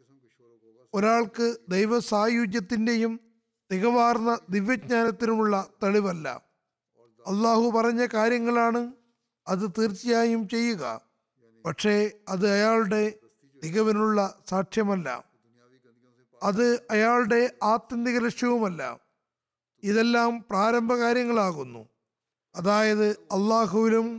ഒരാൾക്ക് ദൈവ സായുജ്യത്തിൻ്റെയും തികവാർന്ന ദിവ്യജ്ഞാനത്തിനുമുള്ള തെളിവല്ല അള്ളാഹു പറഞ്ഞ കാര്യങ്ങളാണ് അത് തീർച്ചയായും ചെയ്യുക പക്ഷേ അത് അയാളുടെ തികവിനുള്ള സാക്ഷ്യമല്ല അത് അയാളുടെ ആത്യന്തിക ലക്ഷ്യവുമല്ല ഇതെല്ലാം പ്രാരംഭ കാര്യങ്ങളാകുന്നു അതായത് അള്ളാഹുവിലും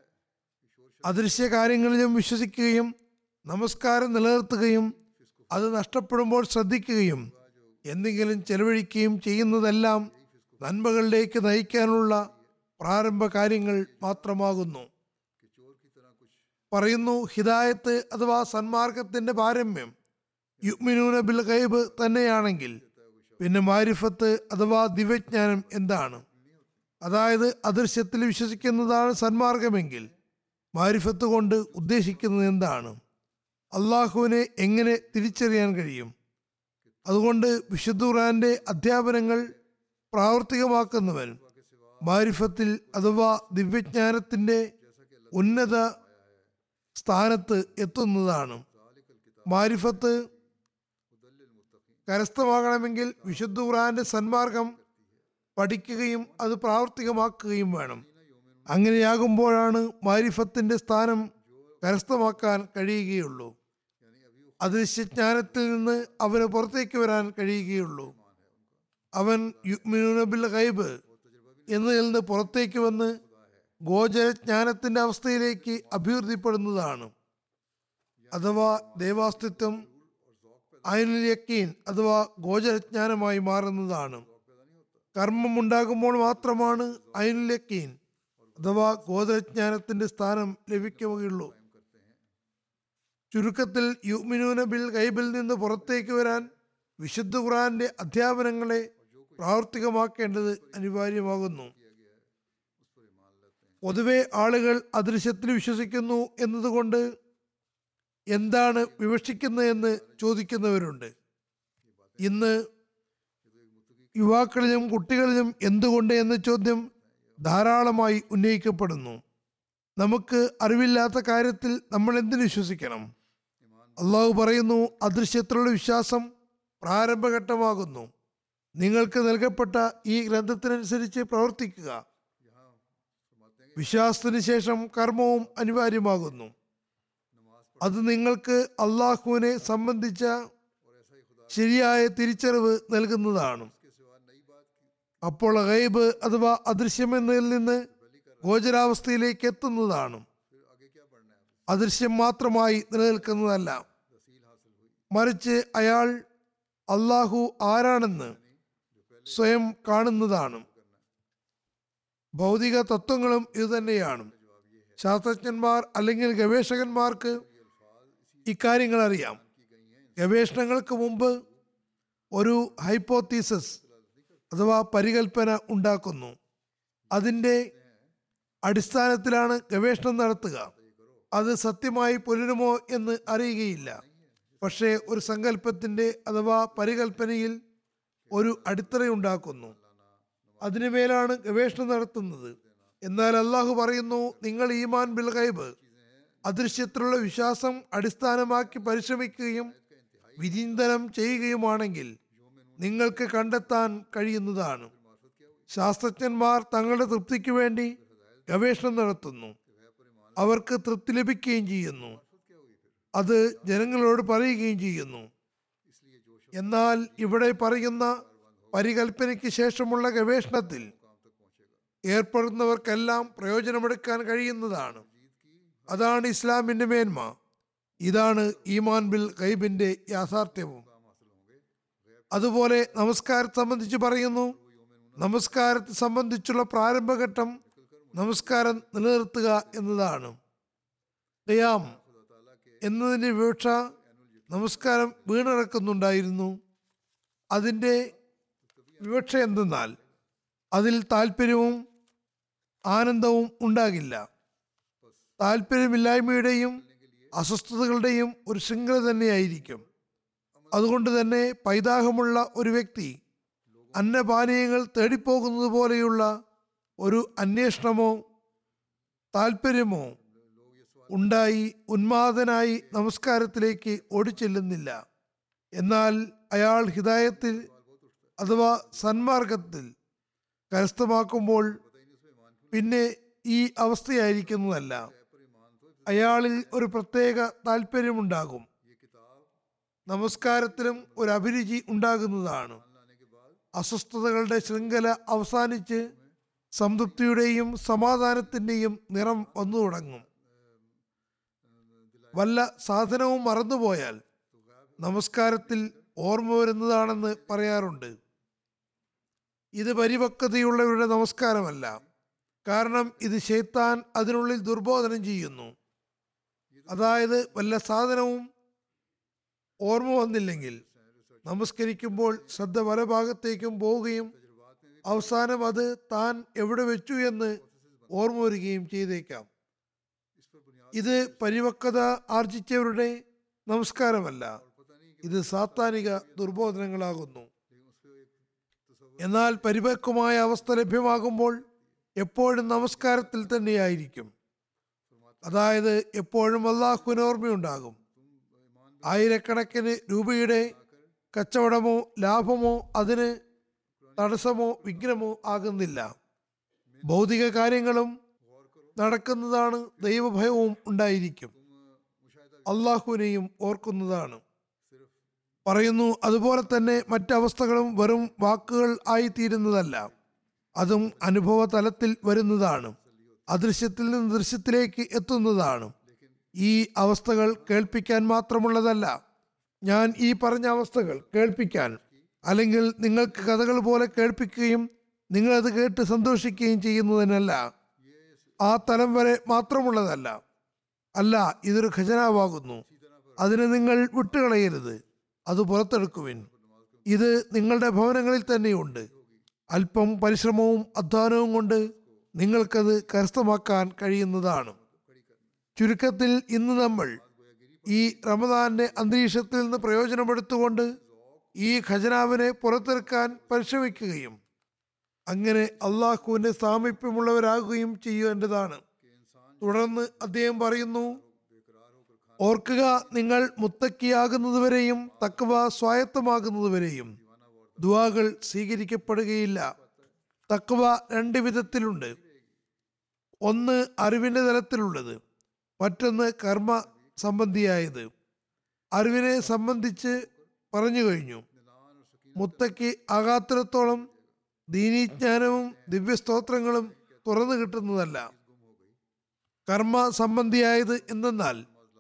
അദൃശ്യ കാര്യങ്ങളിലും വിശ്വസിക്കുകയും നമസ്കാരം നിലനിർത്തുകയും അത് നഷ്ടപ്പെടുമ്പോൾ ശ്രദ്ധിക്കുകയും എന്തെങ്കിലും ചെലവഴിക്കുകയും ചെയ്യുന്നതെല്ലാം നന്മകളിലേക്ക് നയിക്കാനുള്ള പ്രാരംഭ കാര്യങ്ങൾ മാത്രമാകുന്നു പറയുന്നു ഹിദായത്ത് അഥവാ സന്മാർഗത്തിന്റെ പാരമ്യം യുഗ്മിനൂന ബിൽ ഗൈബ് തന്നെയാണെങ്കിൽ പിന്നെ മാരിഫത്ത് അഥവാ ദിവ്യജ്ഞാനം എന്താണ് അതായത് അദൃശ്യത്തിൽ വിശ്വസിക്കുന്നതാണ് സന്മാർഗമെങ്കിൽ മാരിഫത്ത് കൊണ്ട് ഉദ്ദേശിക്കുന്നത് എന്താണ് അള്ളാഹുവിനെ എങ്ങനെ തിരിച്ചറിയാൻ കഴിയും അതുകൊണ്ട് വിശുദ്ധ ഖുർആന്റെ അധ്യാപനങ്ങൾ പ്രാവർത്തികമാക്കുന്നവൻ മാരിഫത്തിൽ അഥവാ ദിവ്യജ്ഞാനത്തിന്റെ ഉന്നത സ്ഥാനത്ത് എത്തുന്നതാണ് മാരിഫത്ത് കരസ്ഥമാകണമെങ്കിൽ വിശുദ്ധ ഖുർആന്റെ സന്മാർഗം പഠിക്കുകയും അത് പ്രാവർത്തികമാക്കുകയും വേണം അങ്ങനെയാകുമ്പോഴാണ് മാരിഫത്തിന്റെ സ്ഥാനം കരസ്ഥമാക്കാൻ കഴിയുകയുള്ളൂ അദൃശ്യജ്ഞാനത്തിൽ നിന്ന് അവന് പുറത്തേക്ക് വരാൻ കഴിയുകയുള്ളൂ അവൻ യുഗ്മിനൂന ബിൽ ഗൈബ് എന്നതിൽ നിന്ന് പുറത്തേക്ക് വന്ന് ഗോചരജ്ഞാനത്തിന്റെ അവസ്ഥയിലേക്ക് അഭിവൃദ്ധിപ്പെടുന്നതാണ് അഥവാ ദേവാസ്തിത്വം അയനുൽ യക്കീൻ അഥവാ ഗോചരജ്ഞാനമായി മാറുന്നതാണ് കർമ്മം ഉണ്ടാകുമ്പോൾ മാത്രമാണ് അയനുൽ യക്കീൻ അഥവാ ഗോചരജ്ഞാനത്തിന്റെ സ്ഥാനം ലഭിക്കുകയുള്ളൂ ചുരുക്കത്തിൽ യുമിനൂന ബിൽ ഗൈബിൽ നിന്ന് പുറത്തേക്ക് വരാൻ വിശുദ്ധ ഖുറാന്റെ അധ്യാപനങ്ങളെ പ്രാവർത്തികമാക്കേണ്ടത് അനിവാര്യമാകുന്നു പൊതുവെ ആളുകൾ അദൃശ്യത്തിൽ വിശ്വസിക്കുന്നു എന്നതുകൊണ്ട് എന്താണ് വിവക്ഷിക്കുന്നതെന്ന് ചോദിക്കുന്നവരുണ്ട് ഇന്ന് യുവാക്കളിലും കുട്ടികളിലും എന്തുകൊണ്ട് എന്ന ചോദ്യം ധാരാളമായി ഉന്നയിക്കപ്പെടുന്നു നമുക്ക് അറിവില്ലാത്ത കാര്യത്തിൽ നമ്മൾ എന്തിനു വിശ്വസിക്കണം അള്ളാഹു പറയുന്നു അദൃശ്യത്തിലുള്ള വിശ്വാസം പ്രാരംഭഘട്ടമാകുന്നു നിങ്ങൾക്ക് നൽകപ്പെട്ട ഈ ഗ്രന്ഥത്തിനനുസരിച്ച് പ്രവർത്തിക്കുക വിശ്വാസത്തിന് ശേഷം കർമ്മവും അനിവാര്യമാകുന്നു അത് നിങ്ങൾക്ക് അള്ളാഹുവിനെ സംബന്ധിച്ച ശരിയായ തിരിച്ചറിവ് നൽകുന്നതാണ് അപ്പോൾ ഗൈബ് അഥവാ അദൃശ്യമെന്നതിൽ നിന്ന് ഗോചരാവസ്ഥയിലേക്ക് എത്തുന്നതാണ് അദൃശ്യം മാത്രമായി നിലനിൽക്കുന്നതല്ല മറിച്ച് അയാൾ അള്ളാഹു ആരാണെന്ന് സ്വയം കാണുന്നതാണ് ഭൗതിക തത്വങ്ങളും ഇതുതന്നെയാണ് ശാസ്ത്രജ്ഞന്മാർ അല്ലെങ്കിൽ ഗവേഷകന്മാർക്ക് ഇക്കാര്യങ്ങൾ അറിയാം ഗവേഷണങ്ങൾക്ക് മുമ്പ് ഒരു ഹൈപ്പോത്തീസസ് അഥവാ പരികൽപ്പന ഉണ്ടാക്കുന്നു അതിൻ്റെ അടിസ്ഥാനത്തിലാണ് ഗവേഷണം നടത്തുക അത് സത്യമായി പുലരുമോ എന്ന് അറിയുകയില്ല പക്ഷേ ഒരു സങ്കല്പത്തിൻ്റെ അഥവാ പരികൽപ്പനയിൽ ഒരു അടിത്തറയുണ്ടാക്കുന്നു അതിനുമേലാണ് ഗവേഷണം നടത്തുന്നത് എന്നാൽ അള്ളാഹു പറയുന്നു നിങ്ങൾ ഈമാൻ ബിൽ ഗൈബ് അദൃശ്യത്തിലുള്ള വിശ്വാസം അടിസ്ഥാനമാക്കി പരിശ്രമിക്കുകയും വിചിന്തനം ചെയ്യുകയുമാണെങ്കിൽ നിങ്ങൾക്ക് കണ്ടെത്താൻ കഴിയുന്നതാണ് ശാസ്ത്രജ്ഞന്മാർ തങ്ങളുടെ തൃപ്തിക്ക് വേണ്ടി ഗവേഷണം നടത്തുന്നു അവർക്ക് തൃപ്തി ലഭിക്കുകയും ചെയ്യുന്നു അത് ജനങ്ങളോട് പറയുകയും ചെയ്യുന്നു എന്നാൽ ഇവിടെ പറയുന്ന പരികൽപ്പനയ്ക്ക് ശേഷമുള്ള ഗവേഷണത്തിൽ ഏർപ്പെടുന്നവർക്കെല്ലാം പ്രയോജനമെടുക്കാൻ കഴിയുന്നതാണ് അതാണ് ഇസ്ലാമിന്റെ മേന്മ ഇതാണ് ഈമാൻ ബിൽ ഗൈബിന്റെ യാഥാർത്ഥ്യവും അതുപോലെ നമസ്കാരത്തെ സംബന്ധിച്ച് പറയുന്നു നമസ്കാരത്തെ സംബന്ധിച്ചുള്ള പ്രാരംഭഘട്ടം നമസ്കാരം നിലനിർത്തുക എന്നതാണ് ഖിയാം എന്നതിൻ്റെ വിവക്ഷ നമസ്കാരം വീണിറക്കുന്നുണ്ടായിരുന്നു അതിൻ്റെ വിവക്ഷ എന്തെന്നാൽ അതിൽ താല്പര്യവും ആനന്ദവും ഉണ്ടാകില്ല താല്പര്യമില്ലായ്മയുടെയും അസ്വസ്ഥതകളുടെയും ഒരു ശൃംഖല തന്നെയായിരിക്കും അതുകൊണ്ട് തന്നെ പൈതാഹമുള്ള ഒരു വ്യക്തി അന്നപാനീയങ്ങൾ തേടിപ്പോകുന്നത് പോലെയുള്ള ഒരു അന്വേഷണമോ താല്പര്യമോ ഉണ്ടായി ഉന്മാദനായി നമസ്കാരത്തിലേക്ക് ഓടിച്ചെല്ലുന്നില്ല എന്നാൽ അയാൾ ഹിതായത്തിൽ അഥവാ സന്മാർഗത്തിൽ കരസ്ഥമാക്കുമ്പോൾ പിന്നെ ഈ അവസ്ഥയായിരിക്കുന്നതല്ല അയാളിൽ ഒരു പ്രത്യേക താല്പര്യമുണ്ടാകും നമസ്കാരത്തിലും ഒരു അഭിരുചി ഉണ്ടാകുന്നതാണ് അസ്വസ്ഥതകളുടെ ശൃംഖല അവസാനിച്ച് സംതൃപ്തിയുടെയും സമാധാനത്തിന്റെയും നിറം വന്നു തുടങ്ങും വല്ല സാധനവും മറന്നുപോയാൽ നമസ്കാരത്തിൽ ഓർമ്മ വരുന്നതാണെന്ന് പറയാറുണ്ട് ഇത് പരിപക്വതയുള്ളവരുടെ നമസ്കാരമല്ല കാരണം ഇത് ഷെയ്ത്താൻ അതിനുള്ളിൽ ദുർബോധനം ചെയ്യുന്നു അതായത് വല്ല സാധനവും ഓർമ്മ വന്നില്ലെങ്കിൽ നമസ്കരിക്കുമ്പോൾ ശ്രദ്ധ പല ഭാഗത്തേക്കും പോവുകയും അവസാനം അത് താൻ എവിടെ വെച്ചു എന്ന് ഓർമ്മ വരികയും ചെയ്തേക്കാം ഇത് പരിപക്വത ആർജിച്ചവരുടെ നമസ്കാരമല്ല ഇത് സാത്താനിക ദുർബോധനങ്ങളാകുന്നു എന്നാൽ പരിപക്വമായ അവസ്ഥ ലഭ്യമാകുമ്പോൾ എപ്പോഴും നമസ്കാരത്തിൽ തന്നെയായിരിക്കും അതായത് എപ്പോഴും അള്ളാഹുവിന് ഓർമ്മയുണ്ടാകും ആയിരക്കണക്കിന് രൂപയുടെ കച്ചവടമോ ലാഭമോ അതിന് തടസ്സമോ വിഘ്നമോ ആകുന്നില്ല ഭൗതിക കാര്യങ്ങളും നടക്കുന്നതാണ് ദൈവഭയവും ഉണ്ടായിരിക്കും അള്ളാഹുവിനെയും ഓർക്കുന്നതാണ് പറയുന്നു അതുപോലെ തന്നെ മറ്റവസ്ഥകളും വെറും വാക്കുകൾ ആയിത്തീരുന്നതല്ല അതും അനുഭവ തലത്തിൽ വരുന്നതാണ് അദൃശ്യത്തിൽ നിന്ന് ദൃശ്യത്തിലേക്ക് എത്തുന്നതാണ് ഈ അവസ്ഥകൾ കേൾപ്പിക്കാൻ മാത്രമുള്ളതല്ല ഞാൻ ഈ പറഞ്ഞ അവസ്ഥകൾ കേൾപ്പിക്കാൻ അല്ലെങ്കിൽ നിങ്ങൾക്ക് കഥകൾ പോലെ കേൾപ്പിക്കുകയും നിങ്ങളത് കേട്ട് സന്തോഷിക്കുകയും ചെയ്യുന്നതിനല്ല ആ തലം വരെ മാത്രമുള്ളതല്ല അല്ല ഇതൊരു ഖജനാവാകുന്നു അതിനെ നിങ്ങൾ വിട്ടുകളയരുത് അത് പുറത്തെടുക്കുവിൻ ഇത് നിങ്ങളുടെ ഭവനങ്ങളിൽ തന്നെയുണ്ട് അല്പം പരിശ്രമവും അധ്വാനവും കൊണ്ട് നിങ്ങൾക്കത് കരസ്ഥമാക്കാൻ കഴിയുന്നതാണ് ചുരുക്കത്തിൽ ഇന്ന് നമ്മൾ ഈ റമദാന്റെ അന്തരീക്ഷത്തിൽ നിന്ന് പ്രയോജനമെടുത്തുകൊണ്ട് ഈ ഖജനാവിനെ പുറത്തെടുക്കാൻ പരിശ്രമിക്കുകയും അങ്ങനെ അള്ളാഹുവിന്റെ സാമീപ്യമുള്ളവരാകുകയും ചെയ്യേണ്ടതാണ് തുടർന്ന് അദ്ദേഹം പറയുന്നു ഓർക്കുക നിങ്ങൾ മുത്തക്കിയാകുന്നതുവരെയും തക്കവ സ്വായത്തമാകുന്നതുവരെയും ദുവാകൾ സ്വീകരിക്കപ്പെടുകയില്ല തക്കവ രണ്ട് വിധത്തിലുണ്ട് ഒന്ന് അറിവിന്റെ തലത്തിലുള്ളത് മറ്റൊന്ന് കർമ്മ സംബന്ധിയായത് അറിവിനെ സംബന്ധിച്ച് പറഞ്ഞു കഴിഞ്ഞു മുത്തക്ക് ആകാത്തിടത്തോളം ദീനീജ്ഞാനവും ദിവ്യസ്തോത്രങ്ങളും തുറന്നു കിട്ടുന്നതല്ല കർമ്മ സംബന്ധിയായത് എന്തെന്നാൽ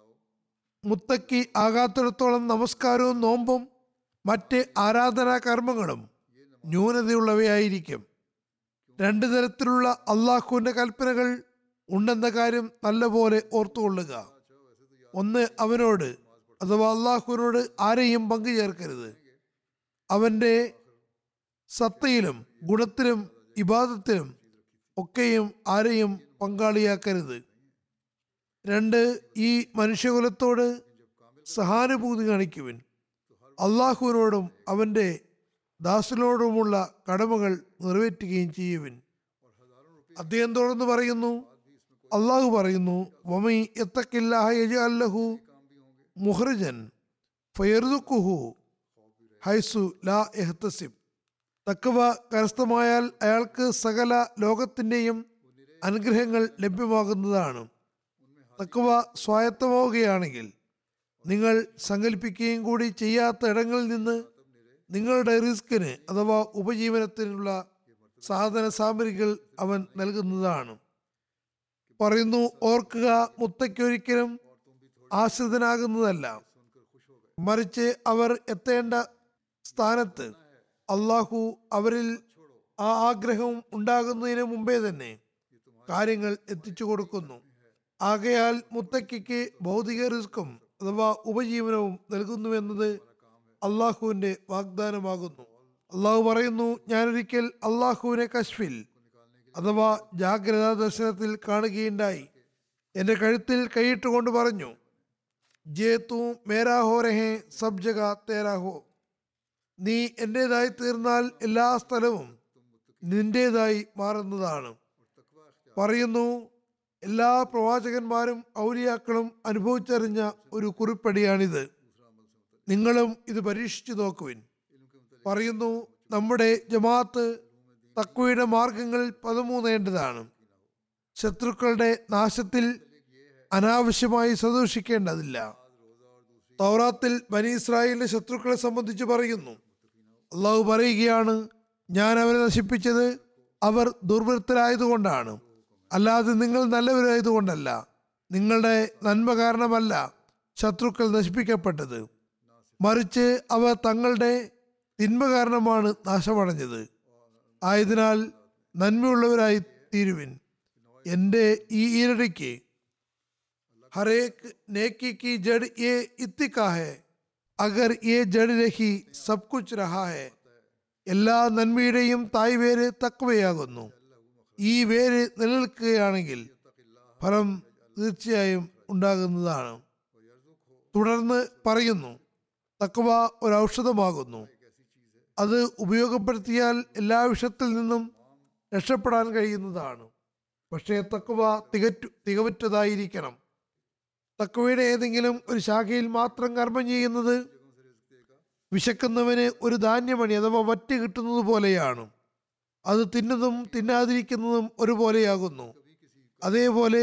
മുത്തക്കി ആകാത്തിടത്തോളം നമസ്കാരവും നോമ്പും മറ്റ് ആരാധനാ കർമ്മങ്ങളും ന്യൂനതയുള്ളവയായിരിക്കും രണ്ട് തരത്തിലുള്ള അള്ളാഹുവിന്റെ കൽപ്പനകൾ ഉണ്ടെന്ന കാര്യം നല്ലപോലെ ഓർത്തുകൊള്ളുക ഒന്ന് അവനോട് അഥവാ അള്ളാഹുവിനോട് ആരെയും പങ്കു ചേർക്കരുത് അവന്റെ സത്തയിലും ഗുണത്തിലും ഇബാദത്തിലും ഒക്കെയും ആരെയും പങ്കാളിയാക്കരുത് രണ്ട് ഈ മനുഷ്യകുലത്തോട് സഹാനുഭൂതി കാണിക്കുവിൻ അള്ളാഹുവിനോടും അവന്റെ ദാസനോടുമുള്ള കടമകൾ നിറവേറ്റുകയും ചെയ്യുവിൻ അദ്ദേഹം തുടർന്ന് പറയുന്നു അള്ളാഹു പറയുന്നു വമൈ എത്തക്കില്ലാഹ യജഅല്ലഹു മുഹ്റിജൻ ഫയർദുക്കുഹു ഹൈസു ലാ എഹ്തസിബ് തക്കവ കരസ്ഥമായാൽ അയാൾക്ക് സകല ലോകത്തിൻ്റെയും അനുഗ്രഹങ്ങൾ ലഭ്യമാകുന്നതാണ് തക്കവ സ്വായത്തമാവുകയാണെങ്കിൽ നിങ്ങൾ സങ്കല്പിക്കുകയും കൂടി ചെയ്യാത്ത ഇടങ്ങളിൽ നിന്ന് നിങ്ങളുടെ റിസ്കിന് അഥവാ ഉപജീവനത്തിനുള്ള സാധന സാമഗ്രികൾ അവൻ നൽകുന്നതാണ് പറയുന്നു ഓർക്കുക മുത്തയ്ക്കൊരിക്കലും ആശ്രിതനാകുന്നതല്ല മറിച്ച് അവർ എത്തേണ്ട സ്ഥാനത്ത് അള്ളാഹു അവരിൽ ആ ആഗ്രഹം ഉണ്ടാകുന്നതിന് മുമ്പേ തന്നെ കാര്യങ്ങൾ എത്തിച്ചു കൊടുക്കുന്നു ആകയാൽ മുത്തക്കിക്ക് ഭൗതിക റിസ്ക്കും അഥവാ ഉപജീവനവും നൽകുന്നുവെന്നത് അള്ളാഹുവിന്റെ വാഗ്ദാനമാകുന്നു അള്ളാഹു പറയുന്നു ഞാനൊരിക്കൽ അള്ളാഹുവിനെ കശ്ഫിൽ അഥവാ ജാഗ്രതാ ദർശനത്തിൽ കാണുകയുണ്ടായി എന്റെ കഴുത്തിൽ കൈയിട്ടുകൊണ്ട് പറഞ്ഞു ജേ തൂ മേരാ ഹോ രഹേ സബ് ജഗ തേരാ ഹോ നീ എന്റേതായി തീർന്നാൽ എല്ലാ സ്ഥലവും നിന്റേതായി മാറുന്നതാണ് പറയുന്നു എല്ലാ പ്രവാചകന്മാരും ഔലിയാക്കളും അനുഭവിച്ചറിഞ്ഞ ഒരു കുറിപ്പടിയാണിത് നിങ്ങളും ഇത് പരീക്ഷിച്ചു നോക്കുവിൻ പറയുന്നു നമ്മുടെ ജമാഅത്ത് തക്വയുടെ മാർഗങ്ങളിൽ പതിമൂന്നേണ്ടതാണ് ശത്രുക്കളുടെ നാശത്തിൽ അനാവശ്യമായി സന്തോഷിക്കേണ്ടതില്ല തൗറാത്തിൽ ബനി ഇസ്രായേലിന്റെ ശത്രുക്കളെ സംബന്ധിച്ച് പറയുന്നു അള്ളാഹു പറയുകയാണ് ഞാൻ അവരെ നശിപ്പിച്ചത് അവർ ദുർവൃത്തരായതുകൊണ്ടാണ് അല്ലാതെ നിങ്ങൾ നല്ലവരായതുകൊണ്ടല്ല നിങ്ങളുടെ നന്മ കാരണമല്ല ശത്രുക്കൾ നശിപ്പിക്കപ്പെട്ടത് മറിച്ച് അവർ തങ്ങളുടെ തിന്മ കാരണമാണ് നാശമടഞ്ഞത് ആയതിനാൽ നന്മയുള്ളവരായി തീരുവിൻ എൻ്റെ ഈ ഈരടിക്ക് हरेक नेकी की जड़ ये इत्तिका है അഗർ യേ ജഡ് രഹി സബ് കുച്ച് രഹാ ഹെ എല്ലാ നന്മയുടെയും തായ് വേര് തക്വയാകുന്നു ഈ വേര് നിലനിൽക്കുകയാണെങ്കിൽ ഫലം തീർച്ചയായും ഉണ്ടാകുന്നതാണ് തുടർന്ന് പറയുന്നു തക്വ ഒരു ഔഷധമാകുന്നു അത് ഉപയോഗപ്പെടുത്തിയാൽ എല്ലാ വിഷത്തിൽ നിന്നും രക്ഷപ്പെടാൻ കഴിയുന്നതാണ് പക്ഷേ തക്വ തികറ്റു തികവറ്റതായിരിക്കണം തക്വയുടെ ഏതെങ്കിലും ഒരു ശാഖയിൽ മാത്രം കർമ്മം ചെയ്യുന്നത് വിശക്കുന്നവന് ഒരു ധാന്യമണി അഥവാ വറ്റ് കിട്ടുന്നത് പോലെയാണ് അത് തിന്നതും തിന്നാതിരിക്കുന്നതും ഒരുപോലെയാകുന്നു അതേപോലെ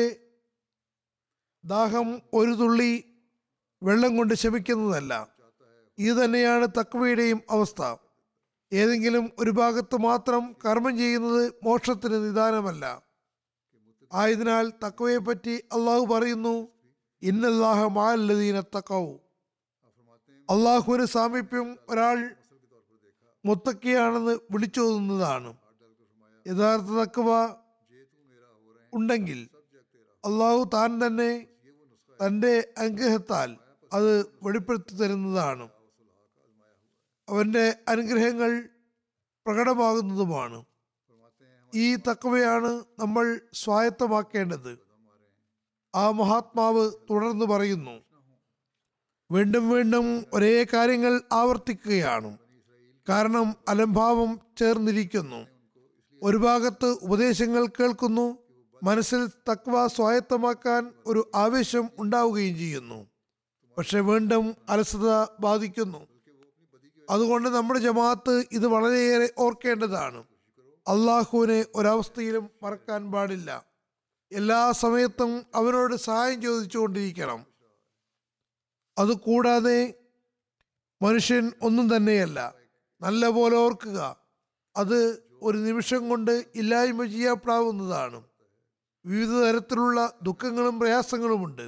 ദാഹം ഒരു തുള്ളി വെള്ളം കൊണ്ട് ശമിക്കുന്നതല്ല ഇത് തന്നെയാണ് തക്വയുടെയും അവസ്ഥ ഏതെങ്കിലും ഒരു ഭാഗത്ത് മാത്രം കർമ്മം ചെയ്യുന്നത് മോക്ഷത്തിന് നിദാനമല്ല ആയതിനാൽ തക്വയെപ്പറ്റി അള്ളാഹു പറയുന്നു ഇന്നല്ലാഹ മാലദീന തക്കവു അള്ളാഹുവിന് സാമീപ്യം ഒരാൾ മുത്തക്കിയാണെന്ന് വിളിച്ചോതുന്നതാണ് യഥാർത്ഥ തക്കവ ഉണ്ടെങ്കിൽ അള്ളാഹു താൻ തന്നെ തൻ്റെ അനുഗ്രഹത്താൽ അത് വെളിപ്പെടുത്തി തരുന്നതാണ് അവൻ്റെ അനുഗ്രഹങ്ങൾ പ്രകടമാകുന്നതുമാണ് ഈ തക്കവയാണ് നമ്മൾ സ്വായത്തമാക്കേണ്ടത് ആ മഹാത്മാവ് തുടർന്ന് പറയുന്നു വീണ്ടും വീണ്ടും ഒരേ കാര്യങ്ങൾ ആവർത്തിക്കുകയാണ് കാരണം അലംഭാവം ചേർന്നിരിക്കുന്നു ഒരു ഭാഗത്ത് ഉപദേശങ്ങൾ കേൾക്കുന്നു മനസ്സിൽ തക്വ സ്വായത്തമാക്കാൻ ഒരു ആവേശം ഉണ്ടാവുകയും ചെയ്യുന്നു പക്ഷെ വീണ്ടും അലസത ബാധിക്കുന്നു അതുകൊണ്ട് നമ്മുടെ ജമാഅത്ത് ഇത് വളരെയേറെ ഓർക്കേണ്ടതാണ് അള്ളാഹുവിനെ ഒരവസ്ഥയിലും മറക്കാൻ പാടില്ല എല്ലാ സമയത്തും അവനോട് സഹായം ചോദിച്ചുകൊണ്ടിരിക്കണം അതുകൂടാതെ മനുഷ്യൻ ഒന്നും തന്നെയല്ല നല്ല പോലെ ഓർക്കുക അത് ഒരു നിമിഷം കൊണ്ട് ഇല്ലായ്മ ചെയ്യപ്പെടാവുന്നതാണ് വിവിധ തരത്തിലുള്ള ദുഃഖങ്ങളും പ്രയാസങ്ങളുമുണ്ട്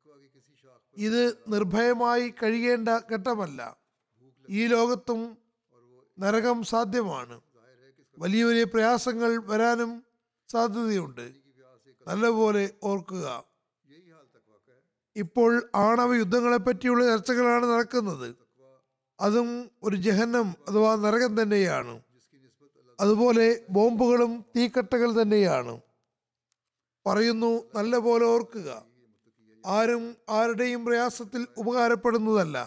ഇത് നിർഭയമായി കഴിയേണ്ട ഘട്ടമല്ല ഈ ലോകത്തും നരകം സാധ്യമാണ് വലിയ വലിയ പ്രയാസങ്ങൾ വരാനും സാധ്യതയുണ്ട് നല്ലപോലെ ഓർക്കുക ഇപ്പോൾ ആണവ യുദ്ധങ്ങളെ പറ്റിയുള്ള ചർച്ചകളാണ് നടക്കുന്നത് അതും ഒരു ജഹന്നം അഥവാ നരകം തന്നെയാണ് അതുപോലെ ബോംബുകളും തീക്കട്ടകൾ തന്നെയാണ് പറയുന്നു നല്ലപോലെ ഓർക്കുക ആരും ആരുടെയും പ്രയാസത്തിൽ ഉപകാരപ്പെടുന്നതല്ല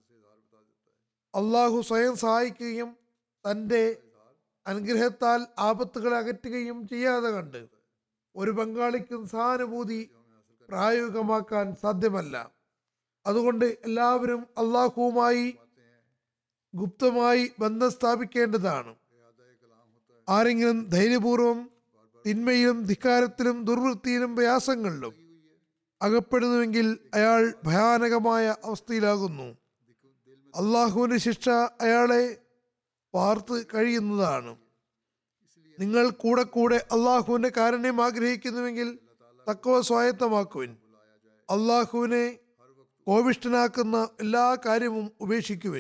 അള്ളാഹു സ്വയം സഹായിക്കുകയും തൻ്റെ അനുഗ്രഹത്താൽ ആപത്തുകളെ അകറ്റുകയും ചെയ്യാതെ കണ്ട് ഒരു പങ്കാളിക്കും സഹാനുഭൂതി പ്രായോഗികമാക്കാൻ സാധ്യമല്ല അതുകൊണ്ട് എല്ലാവരും അള്ളാഹുവുമായി ഗുപ്തമായി ബന്ധം സ്ഥാപിക്കേണ്ടതാണ് ആരെങ്കിലും ധൈര്യപൂർവം തിന്മയിലും ധിക്കാരത്തിലും ദുർവൃത്തിയിലും പ്രയാസങ്ങളിലും അകപ്പെടുന്നുവെങ്കിൽ അയാൾ ഭയാനകമായ അവസ്ഥയിലാകുന്നു അള്ളാഹുവിന്റെ ശിക്ഷ അയാളെ പാർത്ത് കഴിയുന്നതാണ് നിങ്ങൾ കൂടെ കൂടെ അള്ളാഹുവിന്റെ കാരുണ്യം ആഗ്രഹിക്കുന്നുവെങ്കിൽ തക്കവ സ്വായത്തമാക്കുവിൻ അള്ളാഹുവിനെ കോപിഷ്ഠനാക്കുന്ന എല്ലാ കാര്യവും ഉപേക്ഷിക്കുവിൻ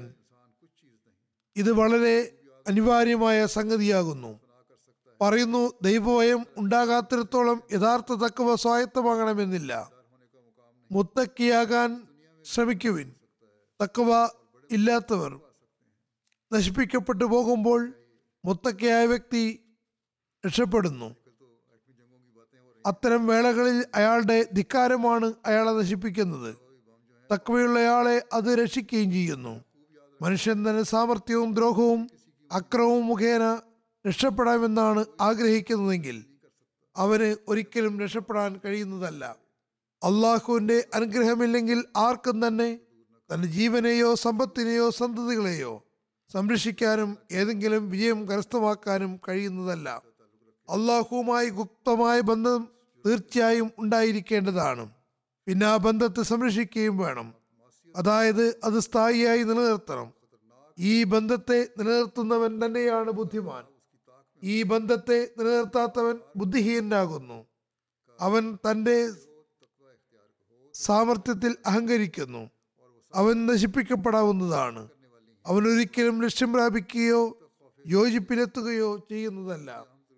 ഇത് വളരെ അനിവാര്യമായ സംഗതിയാകുന്നു പറയുന്നു ദൈവഭയം ഉണ്ടാകാത്തിടത്തോളം യഥാർത്ഥ തക്കവ സ്വായത്തമാകണമെന്നില്ല മുത്തക്കിയാകാൻ ശ്രമിക്കുവിൻ തക്കവ ഇല്ലാത്തവർ നശിപ്പിക്കപ്പെട്ടു പോകുമ്പോൾ മുത്തക്കയായ വ്യക്തി രക്ഷപ്പെടുന്നു അത്തരം വേളകളിൽ അയാളുടെ ധിക്കാരമാണ് അയാളെ നശിപ്പിക്കുന്നത് തക്കവയുള്ളയാളെ അത് രക്ഷിക്കുകയും ചെയ്യുന്നു മനുഷ്യൻ തന്നെ സാമർഥ്യവും ദ്രോഹവും അക്രമവും മുഖേന രക്ഷപ്പെടാമെന്നാണ് ആഗ്രഹിക്കുന്നതെങ്കിൽ അവന് ഒരിക്കലും രക്ഷപ്പെടാൻ കഴിയുന്നതല്ല അള്ളാഹുവിന്റെ അനുഗ്രഹമില്ലെങ്കിൽ ആർക്കും തന്നെ തന്റെ ജീവനെയോ സമ്പത്തിനെയോ സന്തതികളെയോ സംരക്ഷിക്കാനും ഏതെങ്കിലും വിജയം കരസ്ഥമാക്കാനും കഴിയുന്നതല്ല അള്ളാഹുവുമായി ഗുപ്തമായ ബന്ധം തീർച്ചയായും ഉണ്ടായിരിക്കേണ്ടതാണ് പിന്നെ ആ ബന്ധത്തെ സംരക്ഷിക്കുകയും വേണം അതായത് അത് സ്ഥായിയായി നിലനിർത്തണം ഈ ബന്ധത്തെ നിലനിർത്തുന്നവൻ തന്നെയാണ് ബുദ്ധിമാൻ ഈ ബന്ധത്തെ നിലനിർത്താത്തവൻ ബുദ്ധിഹീനാകുന്നു അവൻ തന്റെ സാമർത്ഥ്യത്തിൽ അഹങ്കരിക്കുന്നു അവൻ നശിപ്പിക്കപ്പെടാവുന്നതാണ് അവൻ ഒരിക്കലും ലക്ഷ്യം പ്രാപിക്കുകയോ യോജിപ്പിലെത്തുകയോ ചെയ്യുന്നതല്ല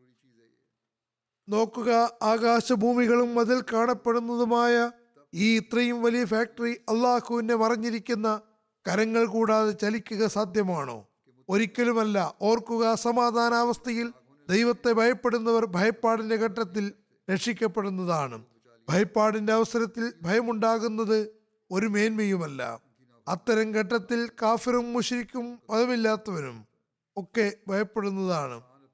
നോക്കുക ആകാശഭൂമികളും അതിൽ കാണപ്പെടുന്നതുമായ ഈ ഇത്രയും വലിയ ഫാക്ടറി അള്ളാഹുവിന്റെ മറഞ്ഞിരിക്കുന്ന കരങ്ങൾ കൂടാതെ ചലിക്കുക സാധ്യമാണോ ഒരിക്കലുമല്ല ഓർക്കുക സമാധാനാവസ്ഥയിൽ ദൈവത്തെ ഭയപ്പെടുന്നവർ ഭയപ്പാടിന്റെ ഘട്ടത്തിൽ രക്ഷിക്കപ്പെടുന്നതാണ് ഭയപ്പാടിന്റെ അവസരത്തിൽ ഭയമുണ്ടാകുന്നത് ഒരു മേന്മയുമല്ല അത്തരം ഘട്ടത്തിൽ കാഫിറും മുഷിരിക്കും മതമില്ലാത്തവനും ഒക്കെ ഭയപ്പെടുന്നതാണ്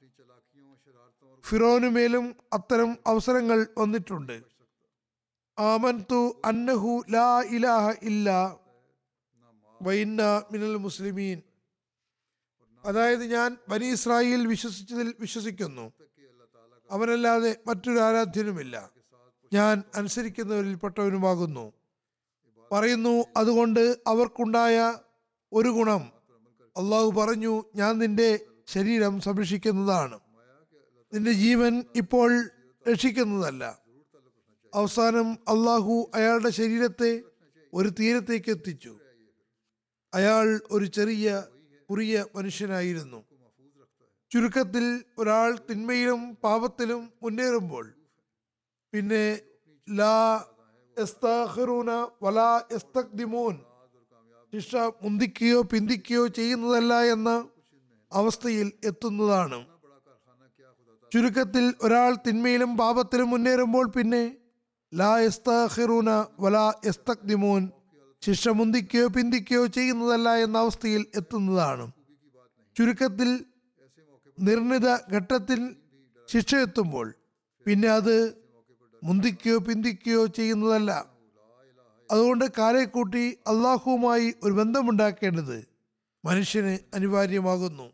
ഫിറോനുമേലും അത്തരം അവസരങ്ങൾ വന്നിട്ടുണ്ട് ആമൻതു അന്നഹു ലാ ഇലാഹ ഇല്ല വൈന്ന മിനൽ മുസ്ലിമീൻ അതായത് ഞാൻ ബനി ഇസ്രായേൽ വിശ്വസിച്ചതിൽ വിശ്വസിക്കുന്നു അവനല്ലാതെ മറ്റൊരു ആരാധ്യനുമില്ല ഞാൻ അനുസരിക്കുന്നവരിൽപ്പെട്ടവനുമാകുന്നു പറയുന്നു അതുകൊണ്ട് അവർക്കുണ്ടായ ഒരു ഗുണം അള്ളാഹു പറഞ്ഞു ഞാൻ നിന്റെ ശരീരം സംരക്ഷിക്കുന്നതാണ് നിന്റെ ജീവൻ ഇപ്പോൾ രക്ഷിക്കുന്നതല്ല അവസാനം അള്ളാഹു അയാളുടെ ശരീരത്തെ ഒരു തീരത്തേക്ക് എത്തിച്ചു അയാൾ ഒരു ചെറിയ കുറിയ മനുഷ്യനായിരുന്നു ചുരുക്കത്തിൽ ഒരാൾ തിന്മയിലും പാപത്തിലും മുന്നേറുമ്പോൾ പിന്നെ ലാ യസ്താഖിറൂന വലാ യസ്തഖ്ദിമൂൻ ശിക്ഷ മുന്തിക്കുകയോ പിന്തിക്കുകയോ ചെയ്യുന്നതല്ല എന്ന അവസ്ഥയിൽ എത്തുന്നതാണ് ചുരുക്കത്തിൽ ഒരാൾ തിന്മയിലും പാപത്തിലും മുന്നേറുമ്പോൾ പിന്നെ ലാ എസ്തഖിറൂന വലാ എസ്തഖ്ദിമൂൻ ശിക്ഷ മുന്തിക്കുകയോ പിന്തിക്കുകയോ ചെയ്യുന്നതല്ല എന്ന അവസ്ഥയിൽ എത്തുന്നതാണ് ചുരുക്കത്തിൽ നിർണിത ഘട്ടത്തിൽ ശിക്ഷ എത്തുമ്പോൾ പിന്നെ അത് മുന്തിക്കുകയോ പിന്തിക്കുകയോ ചെയ്യുന്നതല്ല അതുകൊണ്ട് കാലേക്കൂട്ടി അള്ളാഹുവുമായി ഒരു ബന്ധമുണ്ടാക്കേണ്ടത് മനുഷ്യന് അനിവാര്യമാകുന്നു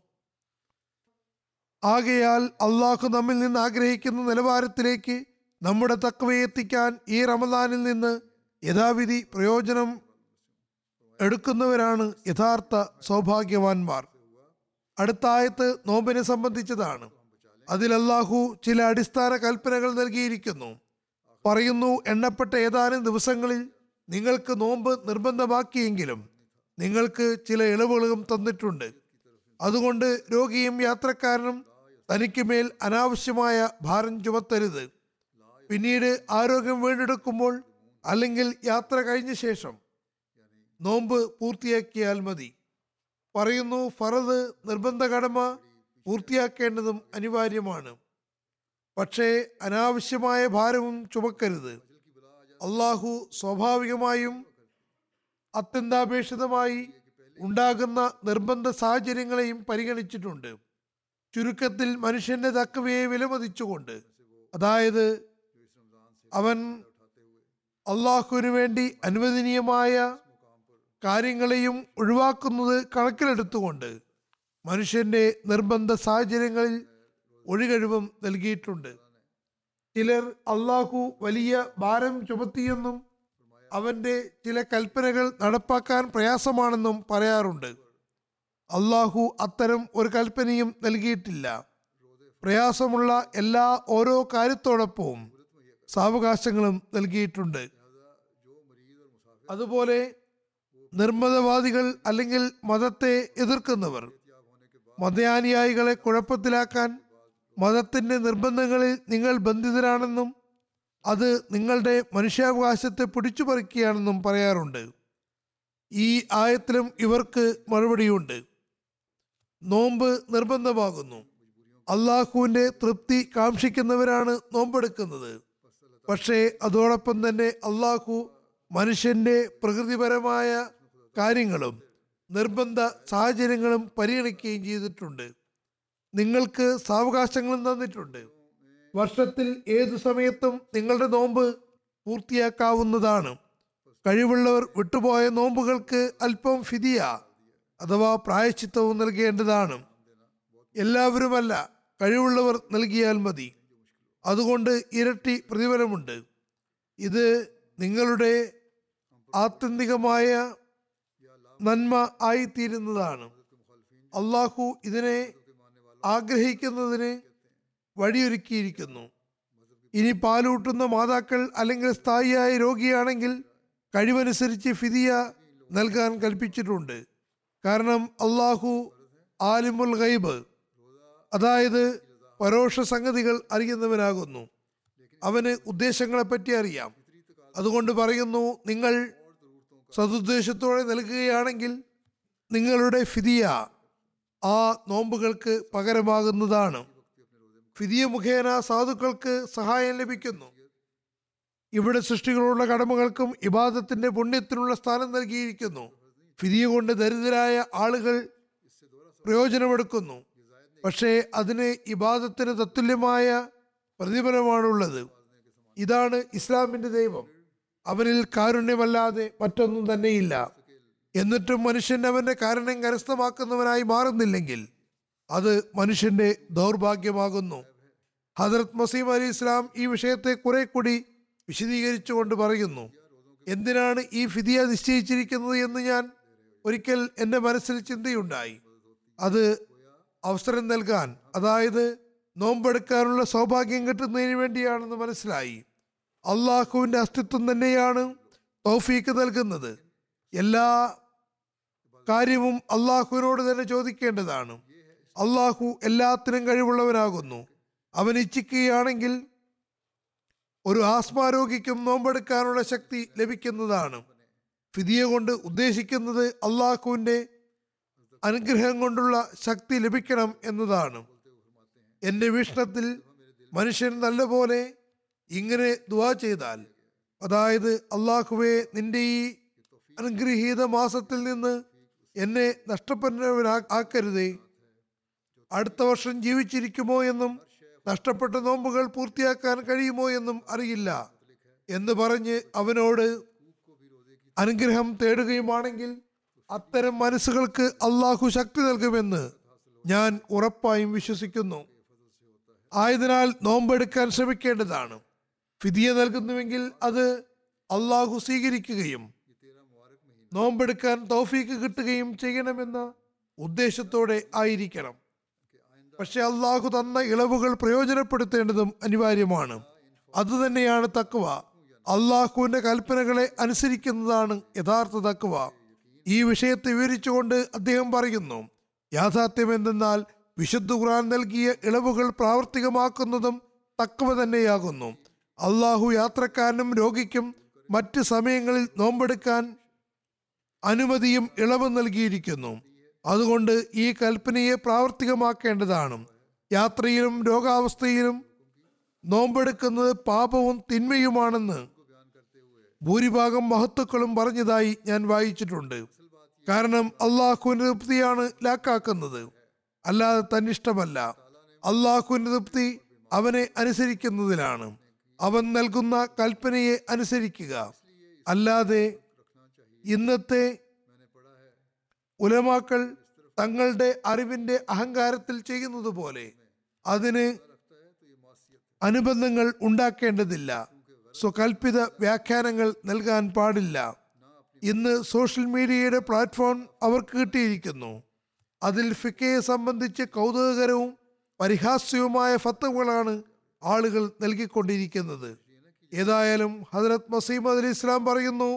ആകയാൽ അള്ളാഹു നമ്മിൽ നിന്ന് ആഗ്രഹിക്കുന്ന നിലവാരത്തിലേക്ക് നമ്മുടെ തക്കവയെ എത്തിക്കാൻ ഈ റമദാനിൽ നിന്ന് യഥാവിധി പ്രയോജനം എടുക്കുന്നവരാണ് യഥാർത്ഥ സൗഭാഗ്യവാന്മാർ അടുത്ത ആയത്ത് നോമ്പിനെ സംബന്ധിച്ചതാണ് അതിൽ അള്ളാഹു ചില അടിസ്ഥാന കൽപ്പനകൾ നൽകിയിരിക്കുന്നു പറയുന്നു എണ്ണപ്പെട്ട ഏതാനും ദിവസങ്ങളിൽ നിങ്ങൾക്ക് നോമ്പ് നിർബന്ധമാക്കിയെങ്കിലും നിങ്ങൾക്ക് ചില ഇളവുകളും തന്നിട്ടുണ്ട് അതുകൊണ്ട് രോഗിയും യാത്രക്കാരനും തനിക്ക് മേൽ അനാവശ്യമായ ഭാരം ചുമത്തരുത് പിന്നീട് ആരോഗ്യം വീണ്ടെടുക്കുമ്പോൾ അല്ലെങ്കിൽ യാത്ര കഴിഞ്ഞ ശേഷം നോമ്പ് പൂർത്തിയാക്കിയാൽ മതി പറയുന്നു ഫറദ് നിർബന്ധ കടമ പൂർത്തിയാക്കേണ്ടതും അനിവാര്യമാണ് പക്ഷേ അനാവശ്യമായ ഭാരവും ചുമക്കരുത് അള്ളാഹു സ്വാഭാവികമായും അത്യന്താപേക്ഷിതമായി ഉണ്ടാകുന്ന നിർബന്ധ സാഹചര്യങ്ങളെയും പരിഗണിച്ചിട്ടുണ്ട് ചുരുക്കത്തിൽ മനുഷ്യന്റെ തക്കവയെ വിലമതിച്ചുകൊണ്ട് അതായത് അവൻ അള്ളാഹുവിന് വേണ്ടി അനുവദനീയമായ കാര്യങ്ങളെയും ഒഴിവാക്കുന്നത് കണക്കിലെടുത്തുകൊണ്ട് മനുഷ്യന്റെ നിർബന്ധ സാഹചര്യങ്ങളിൽ ഒഴികഴിവും നൽകിയിട്ടുണ്ട് ചിലർ അള്ളാഹു വലിയ ഭാരം ചുമത്തിയെന്നും അവന്റെ ചില കൽപ്പനകൾ നടപ്പാക്കാൻ പ്രയാസമാണെന്നും പറയാറുണ്ട് അള്ളാഹു അത്തരം ഒരു കൽപ്പനയും നൽകിയിട്ടില്ല പ്രയാസമുള്ള എല്ലാ ഓരോ കാര്യത്തോടൊപ്പവും സാവകാശങ്ങളും നൽകിയിട്ടുണ്ട് അതുപോലെ നിർമ്മതവാദികൾ അല്ലെങ്കിൽ മതത്തെ എതിർക്കുന്നവർ മതയാനുയായികളെ കുഴപ്പത്തിലാക്കാൻ മതത്തിന്റെ നിർബന്ധങ്ങളിൽ നിങ്ങൾ ബന്ധിതരാണെന്നും അത് നിങ്ങളുടെ മനുഷ്യാവകാശത്തെ പിടിച്ചുപറിക്കുകയാണെന്നും പറയാറുണ്ട് ഈ ആയത്തിലും ഇവർക്ക് മറുപടിയുണ്ട് നോമ്പ് നിർബന്ധമാകുന്നു അള്ളാഹുവിന്റെ തൃപ്തി കാക്ഷിക്കുന്നവരാണ് നോമ്പെടുക്കുന്നത് പക്ഷേ അതോടൊപ്പം തന്നെ അള്ളാഹു മനുഷ്യന്റെ പ്രകൃതിപരമായ കാര്യങ്ങളും നിർബന്ധ സാഹചര്യങ്ങളും പരിഗണിക്കുകയും ചെയ്തിട്ടുണ്ട് നിങ്ങൾക്ക് സാവകാശങ്ങളും തന്നിട്ടുണ്ട് വർഷത്തിൽ ഏതു സമയത്തും നിങ്ങളുടെ നോമ്പ് പൂർത്തിയാക്കാവുന്നതാണ് കഴിവുള്ളവർ വിട്ടുപോയ നോമ്പുകൾക്ക് അല്പം ഫിദിയ അഥവാ പ്രായശ്ചിത്തവും നൽകേണ്ടതാണ് എല്ലാവരുമല്ല കഴിവുള്ളവർ നൽകിയാൽ മതി അതുകൊണ്ട് ഇരട്ടി പ്രതിഫലമുണ്ട് ഇത് നിങ്ങളുടെ ആത്യന്തികമായ നന്മ ആയിത്തീരുന്നതാണ് അള്ളാഹു ഇതിനെ ആഗ്രഹിക്കുന്നതിന് വഴിയൊരുക്കിയിരിക്കുന്നു ഇനി പാലൂട്ടുന്ന മാതാക്കൾ അല്ലെങ്കിൽ സ്ഥായിയായ രോഗിയാണെങ്കിൽ കഴിവനുസരിച്ച് ഫിദിയ നൽകാൻ കൽപ്പിച്ചിട്ടുണ്ട് കാരണം അള്ളാഹു ആലിമുൽ ഗൈബ് അതായത് പരോക്ഷ സംഗതികൾ അറിയുന്നവനാകുന്നു അവന് ഉദ്ദേശങ്ങളെപ്പറ്റി അറിയാം അതുകൊണ്ട് പറയുന്നു നിങ്ങൾ സതുദ്ദേശത്തോടെ നൽകുകയാണെങ്കിൽ നിങ്ങളുടെ ഫിദിയ ആ നോമ്പുകൾക്ക് പകരമാകുന്നതാണ് ഫിദിയ മുഖേന സാധുക്കൾക്ക് സഹായം ലഭിക്കുന്നു ഇവിടെ സൃഷ്ടികളുള്ള കടമകൾക്കും ഇബാദത്തിന്റെ പുണ്യത്തിനുള്ള സ്ഥാനം നൽകിയിരിക്കുന്നു ഫിദിയ കൊണ്ട് ദരിദ്രരായ ആളുകൾ പ്രയോജനമെടുക്കുന്നു പക്ഷേ അതിന് ഇബാദത്തിന് തത്തുല്യമായ പ്രതിഫലമാണുള്ളത് ഇതാണ് ഇസ്ലാമിന്റെ ദൈവം അവനിൽ കാരുണ്യമല്ലാതെ മറ്റൊന്നും തന്നെയില്ല എന്നിട്ടും മനുഷ്യൻ അവന്റെ കാരണം കരസ്ഥമാക്കുന്നവനായി മാറുന്നില്ലെങ്കിൽ അത് മനുഷ്യന്റെ ദൗർഭാഗ്യമാകുന്നു ഹജറത് മസീം അലി ഇസ്ലാം ഈ വിഷയത്തെ കുറെ കൂടി വിശദീകരിച്ചുകൊണ്ട് പറയുന്നു എന്തിനാണ് ഈ ഫിദിയ നിശ്ചയിച്ചിരിക്കുന്നത് എന്ന് ഞാൻ ഒരിക്കൽ എൻ്റെ മനസ്സിൽ ചിന്തയുണ്ടായി അത് അവസരം നൽകാൻ അതായത് നോമ്പെടുക്കാനുള്ള സൗഭാഗ്യം കിട്ടുന്നതിന് വേണ്ടിയാണെന്ന് മനസ്സിലായി അള്ളാഹുവിൻ്റെ അസ്തിത്വം തന്നെയാണ് തൗഫീക്ക് നൽകുന്നത് എല്ലാ കാര്യവും അള്ളാഹുവിനോട് തന്നെ ചോദിക്കേണ്ടതാണ് അള്ളാഹു എല്ലാത്തിനും കഴിവുള്ളവനാകുന്നു അവൻ ഇച്ഛിക്കുകയാണെങ്കിൽ ഒരു ആസ്മാരോഗിക്കും നോമ്പെടുക്കാനുള്ള ശക്തി ലഭിക്കുന്നതാണ് ഫിദിയ കൊണ്ട് ഉദ്ദേശിക്കുന്നത് അള്ളാഹുവിൻ്റെ അനുഗ്രഹം കൊണ്ടുള്ള ശക്തി ലഭിക്കണം എന്നതാണ് എൻ്റെ വീക്ഷണത്തിൽ മനുഷ്യൻ നല്ലപോലെ ഇങ്ങനെ ദുവാ ചെയ്താൽ അതായത് അള്ളാഹുവെ നിന്റെ ഈ അനുഗ്രഹീത മാസത്തിൽ നിന്ന് എന്നെ നഷ്ടപ്പെടുന്നവനാ ആക്കരുതേ അടുത്ത വർഷം ജീവിച്ചിരിക്കുമോ എന്നും നഷ്ടപ്പെട്ട നോമ്പുകൾ പൂർത്തിയാക്കാൻ കഴിയുമോ എന്നും അറിയില്ല എന്ന് പറഞ്ഞ് അവനോട് അനുഗ്രഹം തേടുകയുമാണെങ്കിൽ അത്തരം മനസ്സുകൾക്ക് അള്ളാഹു ശക്തി നൽകുമെന്ന് ഞാൻ ഉറപ്പായും വിശ്വസിക്കുന്നു ആയതിനാൽ നോമ്പെടുക്കാൻ ശ്രമിക്കേണ്ടതാണ് ഫിദിയ നൽകുന്നുവെങ്കിൽ അത് അള്ളാഹു സ്വീകരിക്കുകയും നോമ്പെടുക്കാൻ തൗഫീക്ക് കിട്ടുകയും ചെയ്യണമെന്ന ഉദ്ദേശത്തോടെ ആയിരിക്കണം പക്ഷെ അള്ളാഹു തന്ന ഇളവുകൾ പ്രയോജനപ്പെടുത്തേണ്ടതും അനിവാര്യമാണ് അതുതന്നെയാണ് തക്കുവ അള്ളാഹുവിന്റെ കൽപ്പനകളെ അനുസരിക്കുന്നതാണ് യഥാർത്ഥ തക്കുവ ഈ വിഷയത്തെ വിവരിച്ചുകൊണ്ട് അദ്ദേഹം പറയുന്നു യാഥാർത്ഥ്യം എന്തെന്നാൽ വിശുദ്ധ ഖുർആൻ നൽകിയ ഇളവുകൾ പ്രാവർത്തികമാക്കുന്നതും തക്കവ തന്നെയാകുന്നു അള്ളാഹു യാത്രക്കാരനും രോഗിക്കും മറ്റ് സമയങ്ങളിൽ നോമ്പെടുക്കാൻ അനുമതിയും ഇളവ് നൽകിയിരിക്കുന്നു അതുകൊണ്ട് ഈ കൽപ്പനയെ പ്രാവർത്തികമാക്കേണ്ടതാണ് യാത്രയിലും രോഗാവസ്ഥയിലും നോമ്പെടുക്കുന്നത് പാപവും തിന്മയുമാണെന്ന് ഭൂരിഭാഗം മഹത്തുക്കളും പറഞ്ഞതായി ഞാൻ വായിച്ചിട്ടുണ്ട് കാരണം അള്ളാഹുവിന്റെ തൃപ്തിയാണ് ലാക്കാക്കുന്നത് അല്ലാതെ തന്നിഷ്ടമല്ല അള്ളാഹുവിന്റെ തൃപ്തി അവനെ അനുസരിക്കുന്നതിലാണ് അവൻ നൽകുന്ന കൽപ്പനയെ അനുസരിക്കുക അല്ലാതെ ഇന്നത്തെ ഉലമാക്കൾ തങ്ങളുടെ അറിവിന്റെ അഹങ്കാരത്തിൽ ചെയ്യുന്നത് പോലെ അതിന് അനുബന്ധങ്ങൾ ഉണ്ടാക്കേണ്ടതില്ല സ്വകൽപ്പിത വ്യാഖ്യാനങ്ങൾ നൽകാൻ പാടില്ല ഇന്ന് സോഷ്യൽ മീഡിയയുടെ പ്ലാറ്റ്ഫോം അവർക്ക് കിട്ടിയിരിക്കുന്നു അതിൽ ഫിക്കയെ സംബന്ധിച്ച് കൗതുകകരവും പരിഹാസ്യവുമായ ഫത്തവുകളാണ് ആളുകൾ നൽകിക്കൊണ്ടിരിക്കുന്നത് ഏതായാലും ഹജരത് മസീമദ് അലി ഇസ്ലാം പറയുന്നു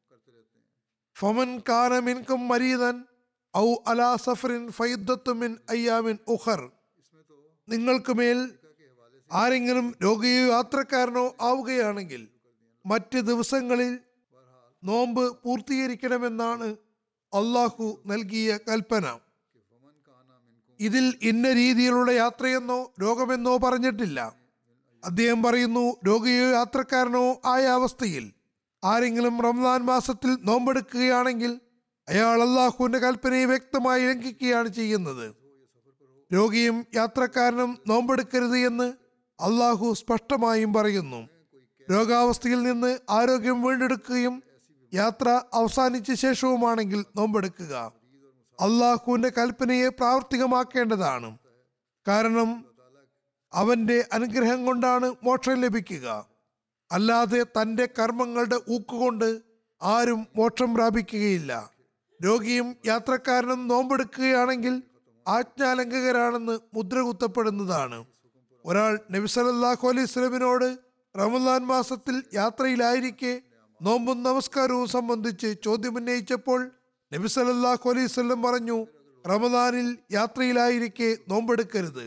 ഫമൻ കാന മിൻകും മരീദൻ ഔ അലാ സഫറിൻ ഫൈദ്ദത്തുമിൻ അയ്യാമിൻ ഉഖർ നിങ്ങൾക്ക് മേൽ ആരെങ്കിലും രോഗിയോ യാത്രക്കാരനോ ആവുകയാണെങ്കിൽ മറ്റ് ദിവസങ്ങളിൽ നോമ്പ് പൂർത്തീകരിക്കണമെന്നാണ് അള്ളാഹു നൽകിയ കൽപ്പന ഇതിൽ ഇന്ന രീതിയിലുള്ള യാത്രയെന്നോ രോഗമെന്നോ പറഞ്ഞിട്ടില്ല അദ്ദേഹം പറയുന്നു രോഗിയോ യാത്രക്കാരനോ ആയ അവസ്ഥയിൽ ആരെങ്കിലും റംസാൻ മാസത്തിൽ നോമ്പെടുക്കുകയാണെങ്കിൽ അയാൾ അള്ളാഹുവിന്റെ കൽപ്പനയെ വ്യക്തമായി ലംഘിക്കുകയാണ് ചെയ്യുന്നത് രോഗിയും യാത്രക്കാരനും നോമ്പെടുക്കരുത് എന്ന് അള്ളാഹു സ്പഷ്ടമായും പറയുന്നു രോഗാവസ്ഥയിൽ നിന്ന് ആരോഗ്യം വീണ്ടെടുക്കുകയും യാത്ര അവസാനിച്ച ശേഷവുമാണെങ്കിൽ നോമ്പെടുക്കുക അള്ളാഹുവിന്റെ കൽപ്പനയെ പ്രാവർത്തികമാക്കേണ്ടതാണ് കാരണം അവന്റെ അനുഗ്രഹം കൊണ്ടാണ് മോക്ഷം ലഭിക്കുക അല്ലാതെ തന്റെ കർമ്മങ്ങളുടെ ഊക്കുകൊണ്ട് ആരും മോക്ഷം പ്രാപിക്കുകയില്ല രോഗിയും യാത്രക്കാരനും നോമ്പെടുക്കുകയാണെങ്കിൽ ആജ്ഞാലംഘകരാണെന്ന് മുദ്ര കുത്തപ്പെടുന്നതാണ് ഒരാൾ നബി സല്ലല്ലാഹു അലൈഹി സ്വലമിനോട് റമദാൻ മാസത്തിൽ യാത്രയിലായിരിക്കെ നോമ്പും നമസ്കാരവും സംബന്ധിച്ച് ചോദ്യമുന്നയിച്ചപ്പോൾ നബി സല്ലല്ലാഹു അലൈഹി സ്വലം പറഞ്ഞു റമദാനിൽ യാത്രയിലായിരിക്കെ നോമ്പെടുക്കരുത്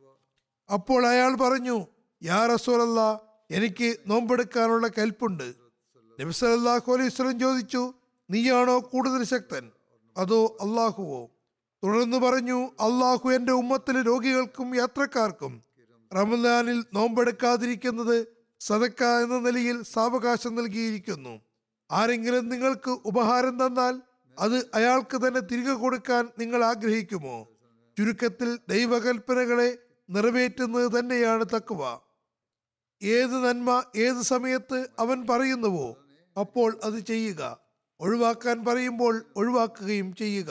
അപ്പോൾ അയാൾ പറഞ്ഞു യാ റസൂലല്ല എനിക്ക് നോമ്പെടുക്കാനുള്ള കൽപ്പുണ്ട് നബി സല്ലല്ലാഹു അലൈഹി വസല്ലം ചോദിച്ചു നീയാണോ കൂടുതൽ ശക്തൻ അതോ അള്ളാഹുവോ തുടർന്ന് പറഞ്ഞു അള്ളാഹു എൻ്റെ ഉമ്മത്തിലെ രോഗികൾക്കും യാത്രക്കാർക്കും റമദാനിൽ നോമ്പെടുക്കാതിരിക്കുന്നത് സദക്ക എന്ന നിലയിൽ സാവകാശം നൽകിയിരിക്കുന്നു ആരെങ്കിലും നിങ്ങൾക്ക് ഉപഹാരം തന്നാൽ അത് അയാൾക്ക് തന്നെ തിരികെ കൊടുക്കാൻ നിങ്ങൾ ആഗ്രഹിക്കുമോ ചുരുക്കത്തിൽ ദൈവകൽപ്പനകളെ നിറവേറ്റുന്നത് തന്നെയാണ് തക്കുവ ഏത് നന്മ ഏത് സമയത്ത് അവൻ പറയുന്നുവോ അപ്പോൾ അത് ചെയ്യുക ഒഴിവാക്കാൻ പറയുമ്പോൾ ഒഴിവാക്കുകയും ചെയ്യുക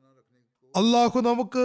അള്ളാഹു നമുക്ക്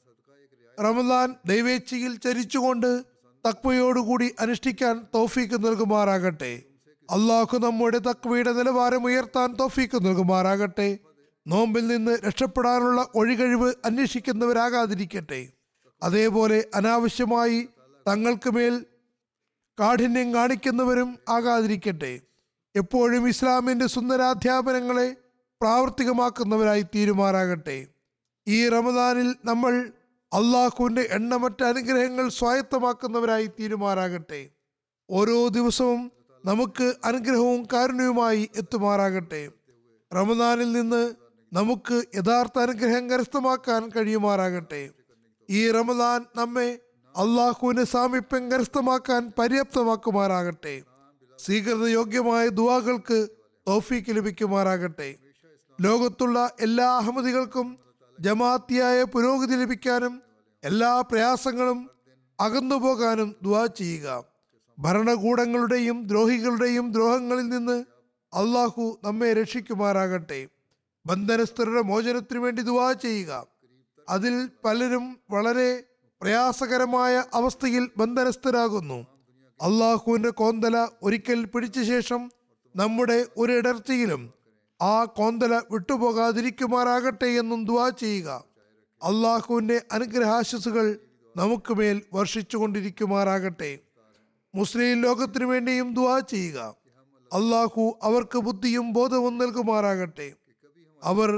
റമദാൻ ദൈവേച്ഛയിൽ ചരിച്ചുകൊണ്ട് തക്വയോടുകൂടി അനുഷ്ഠിക്കാൻ തൗഫീക്ക് നൽകുമാറാകട്ടെ അള്ളാഹു നമ്മുടെ തക്വയുടെ നിലവാരം ഉയർത്താൻ തൗഫീക്ക് നൽകുമാറാകട്ടെ നോമ്പിൽ നിന്ന് രക്ഷപ്പെടാനുള്ള ഒഴികഴിവ് അന്വേഷിക്കുന്നവരാകാതിരിക്കട്ടെ അതേപോലെ അനാവശ്യമായി തങ്ങൾക്ക് മേൽ കാഠിന്യം കാണിക്കുന്നവരും ആകാതിരിക്കട്ടെ എപ്പോഴും ഇസ്ലാമിന്റെ സുന്ദരാധ്യാപനങ്ങളെ പ്രാവർത്തികമാക്കുന്നവരായി തീരുമാറാകട്ടെ ഈ റമദാനിൽ നമ്മൾ അള്ളാഹുവിന്റെ എണ്ണമറ്റ അനുഗ്രഹങ്ങൾ സ്വായത്തമാക്കുന്നവരായി തീരുമാറാകട്ടെ ഓരോ ദിവസവും നമുക്ക് അനുഗ്രഹവും കാരുണ്യവുമായി എത്തുമാറാകട്ടെ റമദാനിൽ നിന്ന് നമുക്ക് യഥാർത്ഥ അനുഗ്രഹം കരസ്ഥമാക്കാൻ കഴിയുമാറാകട്ടെ ഈ റമദാൻ നമ്മെ അള്ളാഹുവിന് സാമീപ്യം കരസ്ഥമാക്കാൻ പര്യാപ്തമാക്കുമാറാകട്ടെ സ്വീകൃത യോഗ്യമായ ദുവാകൾക്ക് തോഫീക്ക് ലഭിക്കുമാറാകട്ടെ ലോകത്തുള്ള എല്ലാ അഹമ്മദികൾക്കും ജമാഅത്തിയായ പുരോഗതി ലഭിക്കാനും എല്ലാ പ്രയാസങ്ങളും അകന്നുപോകാനും ദുവാ ചെയ്യുക ഭരണകൂടങ്ങളുടെയും ദ്രോഹികളുടെയും ദ്രോഹങ്ങളിൽ നിന്ന് അള്ളാഹു നമ്മെ രക്ഷിക്കുമാറാകട്ടെ ബന്ധനസ്ഥരുടെ മോചനത്തിനു വേണ്ടി ദുവാ ചെയ്യുക അതിൽ പലരും വളരെ പ്രയാസകരമായ അവസ്ഥയിൽ ബന്ധനസ്ഥരാകുന്നു അള്ളാഹുവിന്റെ കോന്തല ഒരിക്കൽ പിടിച്ച ശേഷം നമ്മുടെ ഒരു ഇടർച്ചയിലും ആ കോന്തല വിട്ടുപോകാതിരിക്കുമാറാകട്ടെ എന്നും ദുവാ ചെയ്യുക അള്ളാഹുവിന്റെ അനുഗ്രഹാശസ്സുകൾ നമുക്ക് മേൽ വർഷിച്ചുകൊണ്ടിരിക്കുമാറാകട്ടെ മുസ്ലിം ലോകത്തിനു വേണ്ടിയും ദുവാ ചെയ്യുക അള്ളാഹു അവർക്ക് ബുദ്ധിയും ബോധവും നൽകുമാറാകട്ടെ അവർ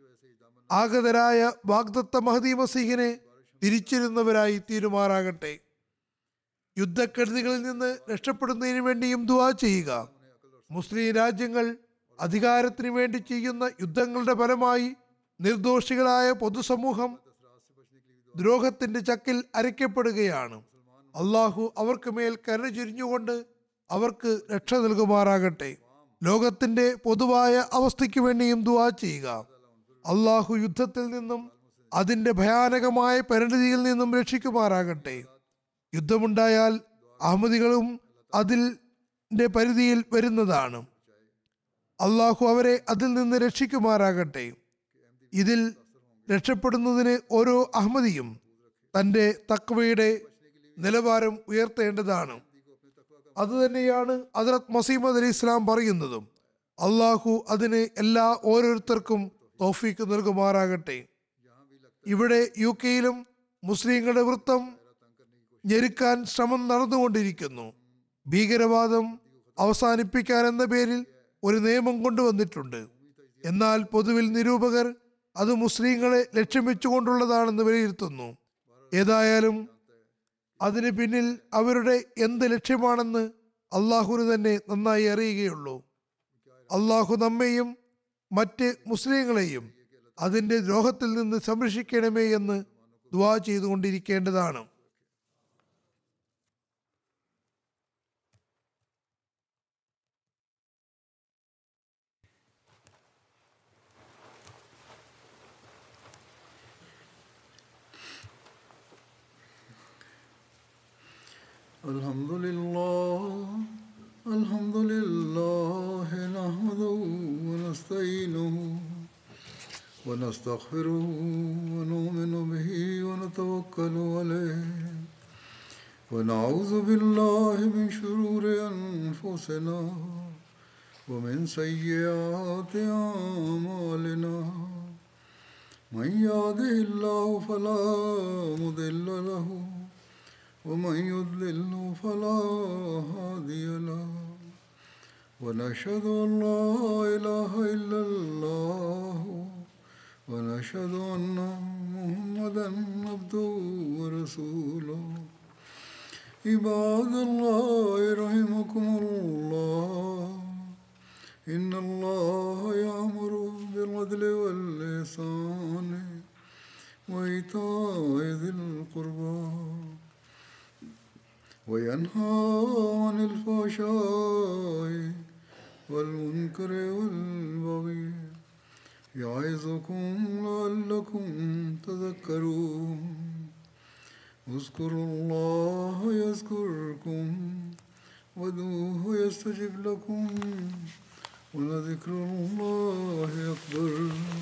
ആഗതരായ വാഗ്ദത്ത മഹദി മസീഹിനെ തിരിച്ചിരുന്നവരായി തീരുമാറാകട്ടെ യുദ്ധക്കെടുതികളിൽ നിന്ന് രക്ഷപ്പെടുന്നതിന് വേണ്ടിയും ദുവാ ചെയ്യുക മുസ്ലിം രാജ്യങ്ങൾ അധികാരത്തിന് വേണ്ടി ചെയ്യുന്ന യുദ്ധങ്ങളുടെ ഫലമായി നിർദോഷികളായ പൊതുസമൂഹം ദ്രോഹത്തിന്റെ ചക്കിൽ അരയ്ക്കപ്പെടുകയാണ് അള്ളാഹു അവർക്ക് മേൽ കരുണ ചുരിഞ്ഞുകൊണ്ട് അവർക്ക് രക്ഷ നൽകുമാറാകട്ടെ ലോകത്തിന്റെ പൊതുവായ അവസ്ഥയ്ക്ക് വേണ്ടിയും ദുവാ ചെയ്യുക അള്ളാഹു യുദ്ധത്തിൽ നിന്നും അതിന്റെ ഭയാനകമായ പരിണിതിയിൽ നിന്നും രക്ഷിക്കുമാറാകട്ടെ യുദ്ധമുണ്ടായാൽ അഹമ്മദികളും അതിന്റെ പരിധിയിൽ വരുന്നതാണ് അള്ളാഹു അവരെ അതിൽ നിന്ന് രക്ഷിക്കുമാറാകട്ടെ ഇതിൽ രക്ഷപ്പെടുന്നതിന് ഓരോ അഹമ്മദിയും തൻ്റെ തക്വയുടെ നിലവാരം ഉയർത്തേണ്ടതാണ് അതുതന്നെയാണ് ഹസ്രത് മസീമദ് അലി ഇസ്ലാം പറയുന്നതും അള്ളാഹു അതിന് എല്ലാ ഓരോരുത്തർക്കും തോഫീക്ക് നൽകുമാറാകട്ടെ ഇവിടെ യു കെയിലും മുസ്ലിങ്ങളുടെ വൃത്തം ഞെരുക്കാൻ ശ്രമം നടന്നുകൊണ്ടിരിക്കുന്നു ഭീകരവാദം അവസാനിപ്പിക്കാൻ എന്ന പേരിൽ ഒരു നിയമം കൊണ്ടുവന്നിട്ടുണ്ട് എന്നാൽ പൊതുവിൽ നിരൂപകർ അത് മുസ്ലിങ്ങളെ ലക്ഷ്യം വെച്ചുകൊണ്ടുള്ളതാണെന്ന് വിലയിരുത്തുന്നു ഏതായാലും അതിന് പിന്നിൽ അവരുടെ എന്ത് ലക്ഷ്യമാണെന്ന് അള്ളാഹുവിന് തന്നെ നന്നായി അറിയുകയുള്ളൂ അള്ളാഹു നമ്മെയും മറ്റ് മുസ്ലിങ്ങളെയും അതിന്റെ ദ്രോഹത്തിൽ നിന്ന് സംരക്ഷിക്കണമേ എന്ന് ദുവാ ചെയ്തുകൊണ്ടിരിക്കേണ്ടതാണ് الحمد لله الحمد لله نحمده ونستعينه ونستغفره ونؤمن به ونتوكل عليه ونعوذ بالله من شرور أنفسنا ومن سيئات أعمالنا من يهده الله فلا مضل له ومن يضلل فلا هادي له ونشهد ان لا اله الا الله ونشهد ان محمدا عبده ورسوله عباد الله رحمكم الله ان الله يامر بالعدل واللسان وايتاء ذي القربى وينهى عن الفحشاء والمنكر والبغي يعظكم لعلكم تذكرون اذكروا الله يذكركم ودوه يستجب لكم ولذكر الله أكبر